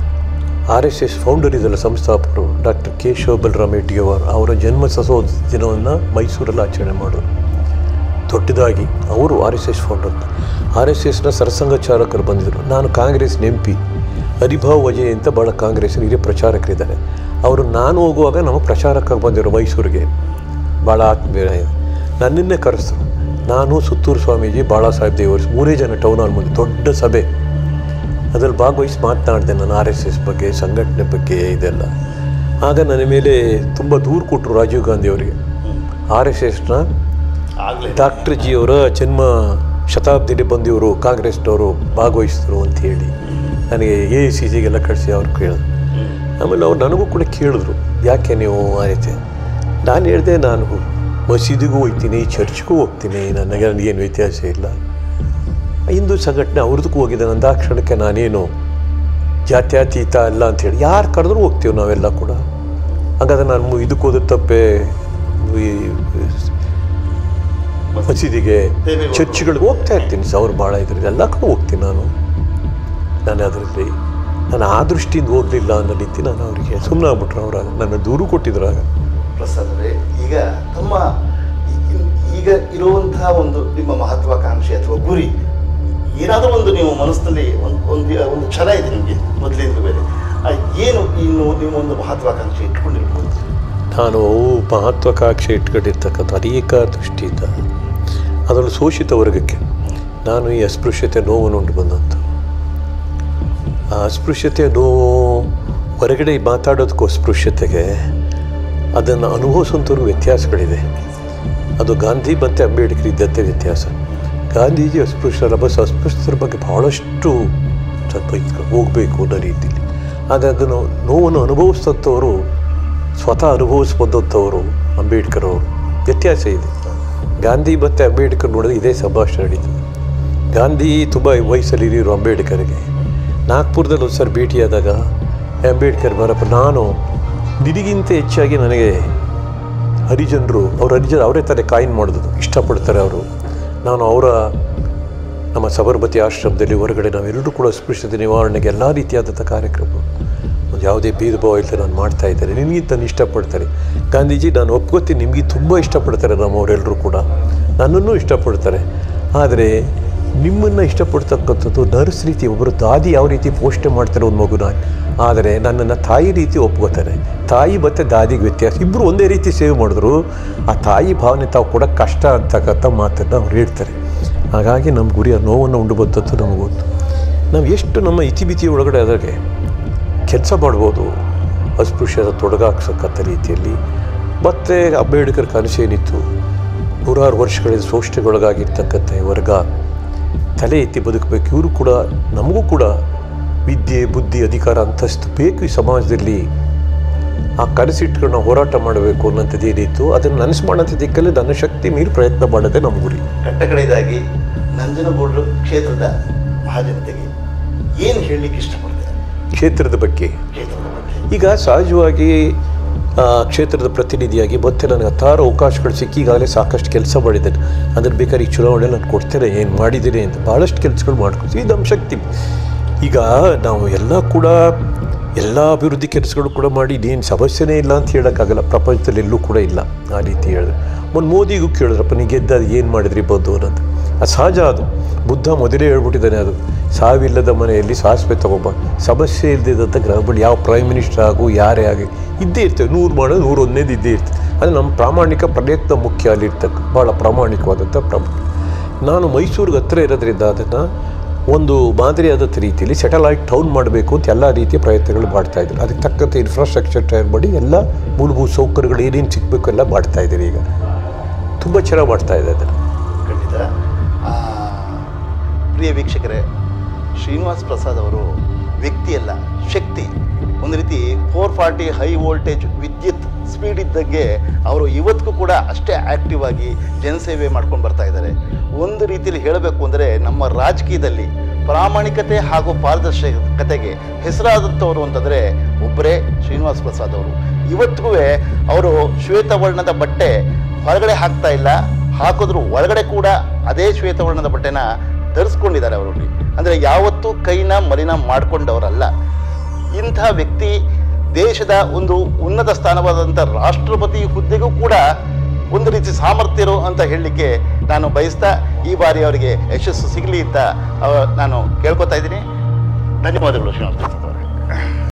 ಆರ್ ಎಸ್ ಎಸ್ ಫೌಂಡರ್ ಇದಲ್ಲ ಸಂಸ್ಥಾಪಕರು ಡಾಕ್ಟರ್ ಕೇಶವ ಬಲರಾಮ್ ರೆಡ್ಡಿ ಅವರು ಅವರ ಜನ್ಮ ಸಹೋದ ದಿನವನ್ನು ಮೈಸೂರಲ್ಲಿ ಆಚರಣೆ ಮಾಡೋರು ದೊಡ್ಡದಾಗಿ ಅವರು R S S founder R S ಎಸ್ನ ಸರಸಂಘಚಾರಕರು ಬಂದಿದ್ದರು ನಾನು ಕಾಂಗ್ರೆಸ್ ನೆಂಪಿ ಹರಿಭಾವ್ ವಜೆ ಅಂತ ಭಾಳ ಕಾಂಗ್ರೆಸ್ನ ಹಿರಿಯ ಪ್ರಚಾರಕರಿದ್ದಾರೆ ಅವರು ನಾನು ಹೋಗುವಾಗ ನಮ್ಮ ಪ್ರಚಾರಕ್ಕಾಗಿ ಬಂದಿರೋ ಮೈಸೂರಿಗೆ ಭಾಳ ಆತ್ಮೀಯ ನನ್ನನ್ನೇ ಕರೆಸಿದ್ರು ನಾನು ಸುತ್ತೂರು ಸ್ವಾಮೀಜಿ ಬಾಳಾ ಸಾಹೇಬ್ ದೇವರ್ಸ್ ಮೂರೇ ಜನ ಟೌನ್ ಹಾಲ್ ಮುಂದೆ ದೊಡ್ಡ ಸಭೆ ಅದರಲ್ಲಿ ಭಾಗವಹಿಸಿ ಮಾತನಾಡಿದೆ ನಾನು ಆರ್ ಎಸ್ ಎಸ್ ಬಗ್ಗೆ ಸಂಘಟನೆ ಬಗ್ಗೆ ಇದೆಲ್ಲ ಆಗ ನನ್ನ ಮೇಲೆ ತುಂಬ ದೂರು ಕೊಟ್ಟರು ರಾಜೀವ್ ಗಾಂಧಿ ಅವರಿಗೆ ಆರ್ ಎಸ್ ಎಸ್ನ ಆಗ್ಲೇ ಡಾಕ್ಟರ್ ಜಿ ಅವರ ಜನ್ಮ ಶತಾಬ್ದಿಲಿ ಬಂದು ಇವರು ಕಾಂಗ್ರೆಸ್ನವರು ಭಾಗವಹಿಸಿದ್ರು ಅಂತ ಹೇಳಿ ನನಗೆ ಎ ಐ ಸಿ ಸಿಗೆಲ್ಲ ಕಳಿಸಿ ಅವ್ರು ಕೇಳಿದ್ರು ಆಮೇಲೆ ಅವ್ರು ನನಗೂ ಕೂಡ ಕೇಳಿದ್ರು ಯಾಕೆ ನೀವು ಆ ರೀತಿ ನಾನು ಹೇಳಿದೆ ನಾನು ಮಸೀದಿಗೂ ಹೋಗ್ತೀನಿ ಚರ್ಚ್ಗೂ ಹೋಗ್ತೀನಿ ನನಗೆ ನನಗೇನು ವ್ಯತ್ಯಾಸ ಇಲ್ಲ ಹಿಂದೂ ಸಂಘಟನೆ ಅವ್ರದಕ್ಕೂ ಹೋಗಿದೆ ನಂದಾಕ್ಷಣಕ್ಕೆ ನಾನೇನು ಜಾತ್ಯತೀತ ಅಲ್ಲ ಅಂಥೇಳಿ ಯಾರು ಕರೆದ್ರೂ ಹೋಗ್ತೀವಿ ನಾವೆಲ್ಲ ಕೂಡ ಹಾಗಾದ್ರೆ ನಾನು ಮು- ಇದಕ್ಕೆ ಹೋದ ತಪ್ಪೆ ಈ ಮಸೀದಿಗೆ ದೇವಿಗೆ ಚರ್ಚ್ಗಳಿಗೆ ಹೋಗ್ತಾ ಇರ್ತೀನಿ ಅವ್ರು ಭಾಳ ಇದ್ರಲ್ಲಿ ಎಲ್ಲ ಕಡೆ ಹೋಗ್ತೀನಿ ನಾನು ನಾನು ಅದರಲ್ಲಿ ನಾನು ಆ ದೃಷ್ಟಿಯಿಂದ ಹೋಗಲಿಲ್ಲ ಅನ್ನೋ ರೀತಿ ನಾನು ಅವರಿಗೆ ಸುಮ್ಮನೆ ಆಗ್ಬಿಟ್ರು ಅವ್ರು ಆಗ. ನನ್ನ ದೂರು ಕೊಟ್ಟಿದ್ರು ಆಗ ಪ್ರಸಾದ್ ಅವರೇ ಈಗ ತಮ್ಮ ಈ- ಈಗ ಇರುವಂತಹ ಒಂದು ನಿಮ್ಮ ಮಹತ್ವಾಕಾಂಕ್ಷೆ ಅಥವಾ ಗುರಿ ಏನಾದರೂ ಒಂದು ನೀವು ಮನಸ್ಸಿನಲ್ಲಿ ಒಂದು ಒಂದು ಒಂದು ಛಲ ಇದೆ ನಿಮಗೆ ಮೊದಲಿಂದ ಬೇರೆ ಆ ಏನು ಇನ್ನು ನಿಮ್ಮ ಒಂದು ಮಹತ್ವಾಕಾಂಕ್ಷೆ ಇಟ್ಕೊಂಡಿರ್ಬೋದು ನಾನು ಮಹತ್ವಾಕಾಂಕ್ಷೆ ಇಟ್ಕೊಂಡಿರ್ತಕ್ಕಂಥ ಅನೇಕ ದೃಷ್ಟಿಯಿಂದ ಅದರಲ್ಲೂ ಶೋಷಿತ ವರ್ಗಕ್ಕೆ ನಾನು ಈ ಅಸ್ಪೃಶ್ಯತೆ ನೋವನ್ನು ಉಂಟು ಬಂದಂಥ ಆ ಅಸ್ಪೃಶ್ಯತೆ ನೋವು ಹೊರಗಡೆ ಮಾತಾಡೋದಕ್ಕೂ ಅಸ್ಪೃಶ್ಯತೆಗೆ ಅದನ್ನು ಅನುಭವಿಸುವಂಥವ್ರಿಗೂ ವ್ಯತ್ಯಾಸಗಳಿದೆ ಅದು ಗಾಂಧಿ ಮತ್ತು ಅಂಬೇಡ್ಕರ್ ಇದ್ದಂತೆ ವ್ಯತ್ಯಾಸ ಗಾಂಧೀಜಿ ಅಸ್ಪೃಶ್ಯರ ಬಸ್ ಅಸ್ಪೃಶ್ಯರ ಬಗ್ಗೆ ಭಾಳಷ್ಟು ಸ್ವಲ್ಪ ಇದ್ಕೊಂಡು ಹೋಗಬೇಕು ಅನ್ನೋ ರೀತಿಯಲ್ಲಿ ಆದರೆ ಅದನ್ನು ನೋವನ್ನು ಅನುಭವಿಸಿದಂಥವರು ಸ್ವತಃ ಅನುಭವಿಸಿ ಬಂದಂಥವರು ಅಂಬೇಡ್ಕರ್ ಅವರು ವ್ಯತ್ಯಾಸ ಇದೆ ಗಾಂಧಿ ಮತ್ತು ಅಂಬೇಡ್ಕರ್ ನೋಡಿದ್ರೆ ಇದೇ ಸಂಭಾಷಣೆ ನಡೀತದೆ ಗಾಂಧಿ ತುಂಬ ವಯಸ್ಸಲ್ಲಿ ಹಿರಿಯರು ಅಂಬೇಡ್ಕರ್ಗೆ ನಾಗ್ಪುರದಲ್ಲಿ ಒಂದು ಸರ್ ಭೇಟಿಯಾದಾಗ ಅಂಬೇಡ್ಕರ್ ಬರಪ್ಪ ನಾನು ನಿನಗಿಂತ ಹೆಚ್ಚಾಗಿ ನನಗೆ ಹರಿಜನರು ಅವ್ರ ಹರಿಜನ ಅವರೇ ತಾನೇ ಕಾಯಿನ್ ಮಾಡೋದು ಇಷ್ಟಪಡ್ತಾರೆ ಅವರು ನಾನು ಅವರ ನಮ್ಮ ಸಬರ್ಮತಿ ಆಶ್ರಮದಲ್ಲಿ ಹೊರಗಡೆ ನಾವೆಲ್ಲರೂ ಕೂಡ ಅಸ್ಪೃಶ್ಯತೆ ನಿವಾರಣೆಗೆ ಎಲ್ಲ ರೀತಿಯಾದಂಥ ಕಾರ್ಯಕ್ರಮ ಒಂದು ಯಾವುದೇ ಭೇದ ಭಾವ ಇಲ್ಲದೆ ನಾನು ಮಾಡ್ತಾ ಇದ್ದಾರೆ ನಿನಗಿಂತ ನಾನು ಇಷ್ಟಪಡ್ತಾರೆ ಗಾಂಧೀಜಿ ನಾನು ಒಪ್ಕೋತೀನಿ ನಿಮಗೆ ತುಂಬ ಇಷ್ಟಪಡ್ತಾರೆ ನಮ್ಮವರೆಲ್ಲರೂ ಕೂಡ ನನ್ನನ್ನು ಇಷ್ಟಪಡ್ತಾರೆ ಆದರೆ ನಿಮ್ಮನ್ನು ಇಷ್ಟಪಡ್ತಕ್ಕಂಥದ್ದು ನರ್ಸ್ ರೀತಿ ಒಬ್ಬರು ದಾದಿ ಯಾವ ರೀತಿ ಪೋಷಣೆ ಮಾಡ್ತಾರೆ ಒಂದು ಮಗುನ ಆದರೆ ನನ್ನನ್ನು ತಾಯಿ ರೀತಿ ಒಪ್ಕೋತಾರೆ ತಾಯಿ ಮತ್ತು ದಾದಿಗೆ ವ್ಯತ್ಯಾಸ ಇಬ್ಬರು ಒಂದೇ ರೀತಿ ಸೇವೆ ಮಾಡಿದ್ರು ಆ ತಾಯಿ ಭಾವನೆ ತಾವು ಕೂಡ ಕಷ್ಟ ಅಂತಕ್ಕಂಥ ಮಾತನ್ನು ಅವ್ರು ಹೇಳ್ತಾರೆ ಹಾಗಾಗಿ ನಮ್ಮ ಗುರಿಯ ನೋವನ್ನು ಉಂಡು ಬಂದದ್ದು ನಮಗೆ ಗೊತ್ತು ನಾವು ಎಷ್ಟು ನಮ್ಮ ಇತಿಮಿತಿ ಒಳಗಡೆ ಅದಕ್ಕೆ ಕೆಲಸ ಮಾಡ್ಬೋದು ಅಸ್ಪೃಶ್ಯದ ತೊಡಗಾಕ್ಸಕ್ಕಂಥ ರೀತಿಯಲ್ಲಿ ಮತ್ತು ಅಂಬೇಡ್ಕರ್ ಕನಸೇನಿತ್ತು ನೂರಾರು ವರ್ಷಗಳಿಂದ ಶೋಷಣೆಗೊಳಗಾಗಿರ್ತಕ್ಕಂಥ ಈ ವರ್ಗ ತಲೆ ಎತ್ತಿ ಬದುಕಬೇಕು ಇವರು ಕೂಡ ನಮಗೂ ಕೂಡ ವಿದ್ಯೆ ಬುದ್ಧಿ ಅಧಿಕಾರ ಅಂತಸ್ತು ಬೇಕು ಈ ಸಮಾಜದಲ್ಲಿ ಆ ಕನಸಿಟ್ಕೊಂಡು ನಾವು ಹೋರಾಟ ಮಾಡಬೇಕು ಅನ್ನೋಂಥದ್ದು ಏನಿತ್ತು ಅದನ್ನು ನನಸು ಮಾಡೋಂಥ ದಿಕ್ಕಲ್ಲಿ ನನ್ನ ಶಕ್ತಿ ಮೀರಿ ಪ್ರಯತ್ನ ಮಾಡೋದೇ ನಮ್ಮ ಗುರಿ ಕಟ್ಟಕಡೆಯದಾಗಿ ನಂಜನಗೂಡು ಕ್ಷೇತ್ರದ ಮಹಾಜನತೆಗೆ ಏನು ಹೇಳಲಿಕ್ಕೆ ಇಷ್ಟಪಡ್ತಾರೆ ಕ್ಷೇತ್ರದ ಬಗ್ಗೆ ಕ್ಷೇತ್ರದ ಬಗ್ಗೆ ಈಗ ಸಹಜವಾಗಿ ಆ, ಕ್ಷೇತ್ರದ ಪ್ರತಿನಿಧಿಯಾಗಿ ಮತ್ತೆ ನನಗೆ ಹತ್ತಾರು ಅವಕಾಶಗಳು ಸಿಕ್ಕಿ ಈಗಾಗಲೇ ಸಾಕಷ್ಟು ಕೆಲಸ ಮಾಡಿದ್ದೇನೆ ಅದ್ರ ಬೇಕಾದ್ರೆ ಈ ಚುನಾವಣೆಯಲ್ಲಿ ನಾನು ಕೊಡ್ತೇನೆ ಏನು ಮಾಡಿದ್ದೀನಿ ಅಂತ ಭಾಳಷ್ಟು ಕೆಲಸಗಳು ಮಾಡ್ಕೊತೀವಿ ಇದು ನಮ್ಮ ಶಕ್ತಿ ಈಗ ನಾವು ಎಲ್ಲ ಕೂಡ ಎಲ್ಲ ಅಭಿವೃದ್ಧಿ ಕೆಲಸಗಳು ಕೂಡ ಮಾಡಿ ಇದೇನು ಸಮಸ್ಯೆನೇ ಇಲ್ಲ ಅಂತ ಹೇಳೋಕ್ಕಾಗಲ್ಲ ಪ್ರಪಂಚದಲ್ಲಿ ಎಲ್ಲೂ ಕೂಡ ಇಲ್ಲ ಆ ರೀತಿ ಹೇಳಿದ್ರೆ ಮೊನ್ನೆ ಮೋದಿಗೂ ಕೇಳಿದ್ರಪ್ಪ ನೀವು ಗೆದ್ದ ಏನು ಮಾಡಿದ್ರಿ ಬಂದು ಅನ್ನೋದು ಅದು ಸಹಜ ಅದು ಬುದ್ಧ ಮೊದಲೇ ಹೇಳ್ಬಿಟ್ಟಿದ್ದಾನೆ ಅದು ಸಾವಿಲ್ಲದ ಮನೆಯಲ್ಲಿ ಸಾಸಿವೆ ತಗೊಬ್ಬ ಸಮಸ್ಯೆ ಇಲ್ಲದಿದ್ದಂಥ ಗ್ರಹಗಳು ಯಾವ ಪ್ರೈಮ್ ಮಿನಿಸ್ಟರ್ ಆಗು ಯಾರೇ ಆಗಿ ಇದ್ದೇ ಇರ್ತವೆ ನೂರು ಮಾಡೋದು ನೂರು ಒಂದೇದು ಇದ್ದೇ ಇರ್ತದೆ ಅದು ನಮ್ಮ ಪ್ರಾಮಾಣಿಕ ಪ್ರಯತ್ನ ಮುಖ್ಯ ಅಲ್ಲಿರ್ತಕ್ಕ ಭಾಳ ಪ್ರಾಮಾಣಿಕವಾದಂಥ ಪ್ರಮ ನಾನು ಮೈಸೂರಿಗೆ ಹತ್ತಿರ ಇರೋದ್ರಿಂದ ಅದನ್ನು ಒಂದು ಮಾದರಿಯಾದಂಥ ರೀತಿಯಲ್ಲಿ ಸೆಟಲೈಟ್ ಟೌನ್ ಮಾಡಬೇಕು ಅಂತ ಎಲ್ಲ ರೀತಿಯ ಪ್ರಯತ್ನಗಳು ಮಾಡ್ತಾ ಇದ್ದಾರೆ ಅದಕ್ಕೆ ತಕ್ಕಂಥ ಇನ್ಫ್ರಾಸ್ಟ್ರಕ್ಚರ್ ತಯಾರು ಮಾಡಿ ಎಲ್ಲ ಮೂಲಭೂತ ಸೌಕರ್ಯಗಳು ಏನೇನು ಸಿಗಬೇಕು ಎಲ್ಲ ಮಾಡ್ತಾ ಇದ್ದಾರೆ ಈಗ ತುಂಬ ಚೆನ್ನಾಗಿ ಮಾಡ್ತಾ ಇದೆ ಅದನ್ನು ಖಂಡಿತ ಆ, ಪ್ರಿಯ ವೀಕ್ಷಕರೇ ಶ್ರೀನಿವಾಸ್ ಪ್ರಸಾದ್ ಅವರು ವ್ಯಕ್ತಿಯಲ್ಲ ಶಕ್ತಿ ಒಂದು ರೀತಿ ಫೋರ್ ಫಾರ್ಟಿ ಹೈ ವೋಲ್ಟೇಜ್ ವಿದ್ಯುತ್ ಸ್ಪೀಡ್ ಇದ್ದಂಗೆ ಅವರು ಇವತ್ತಿಗೂ ಕೂಡ ಅಷ್ಟೇ ಆ್ಯಕ್ಟಿವ್ ಆಗಿ ಜನಸೇವೆ ಮಾಡ್ಕೊಂಡು ಬರ್ತಾ ಇದ್ದಾರೆ ಒಂದು ರೀತಿಯಲ್ಲಿ ಹೇಳಬೇಕು ಅಂದರೆ ನಮ್ಮ ರಾಜಕೀಯದಲ್ಲಿ ಪ್ರಾಮಾಣಿಕತೆ ಹಾಗೂ ಪಾರದರ್ಶಕತೆಗೆ ಹೆಸರಾದಂಥವ್ರು ಅಂತಂದರೆ ಒಬ್ಬರೇ ಶ್ರೀನಿವಾಸ್ ಪ್ರಸಾದ್ ಅವರು ಇವತ್ತಿಗೂ ಅವರು ಶ್ವೇತವರ್ಣದ ಬಟ್ಟೆ ಹೊರಗಡೆ ಹಾಕ್ತಾ ಇಲ್ಲ ಹಾಕಿದ್ರು ಒಳಗಡೆ ಕೂಡ ಅದೇ ಶ್ವೇತವರ್ಣದ ಬಟ್ಟೆನ ಧರಿಸ್ಕೊಂಡಿದ್ದಾರೆ ಅವರು ಅಂದರೆ ಯಾವತ್ತೂ ಕೈನ ಮಲಿನ ಮಾಡ್ಕೊಂಡವರಲ್ಲ ಇಂಥ ವ್ಯಕ್ತಿ ದೇಶದ ಒಂದು ಉನ್ನತ ಸ್ಥಾನವಾದಂಥ ರಾಷ್ಟ್ರಪತಿ ಹುದ್ದೆಗೂ ಕೂಡ ಒಂದು ರೀತಿ ಸಾಮರ್ಥ್ಯರು ಅಂತ ಹೇಳಲಿಕ್ಕೆ ನಾನು ಬಯಸ್ತಾ ಈ ಬಾರಿ ಅವರಿಗೆ ಯಶಸ್ಸು ಸಿಗಲಿ ಅಂತ ಅವ- ನಾನು ಕೇಳ್ಕೊತಾ ಇದ್ದೀನಿ ಧನ್ಯವಾದಗಳು ಶ್ರೀನಿವಾಸ ಪ್ರಸಾದ್ ಅವರೇ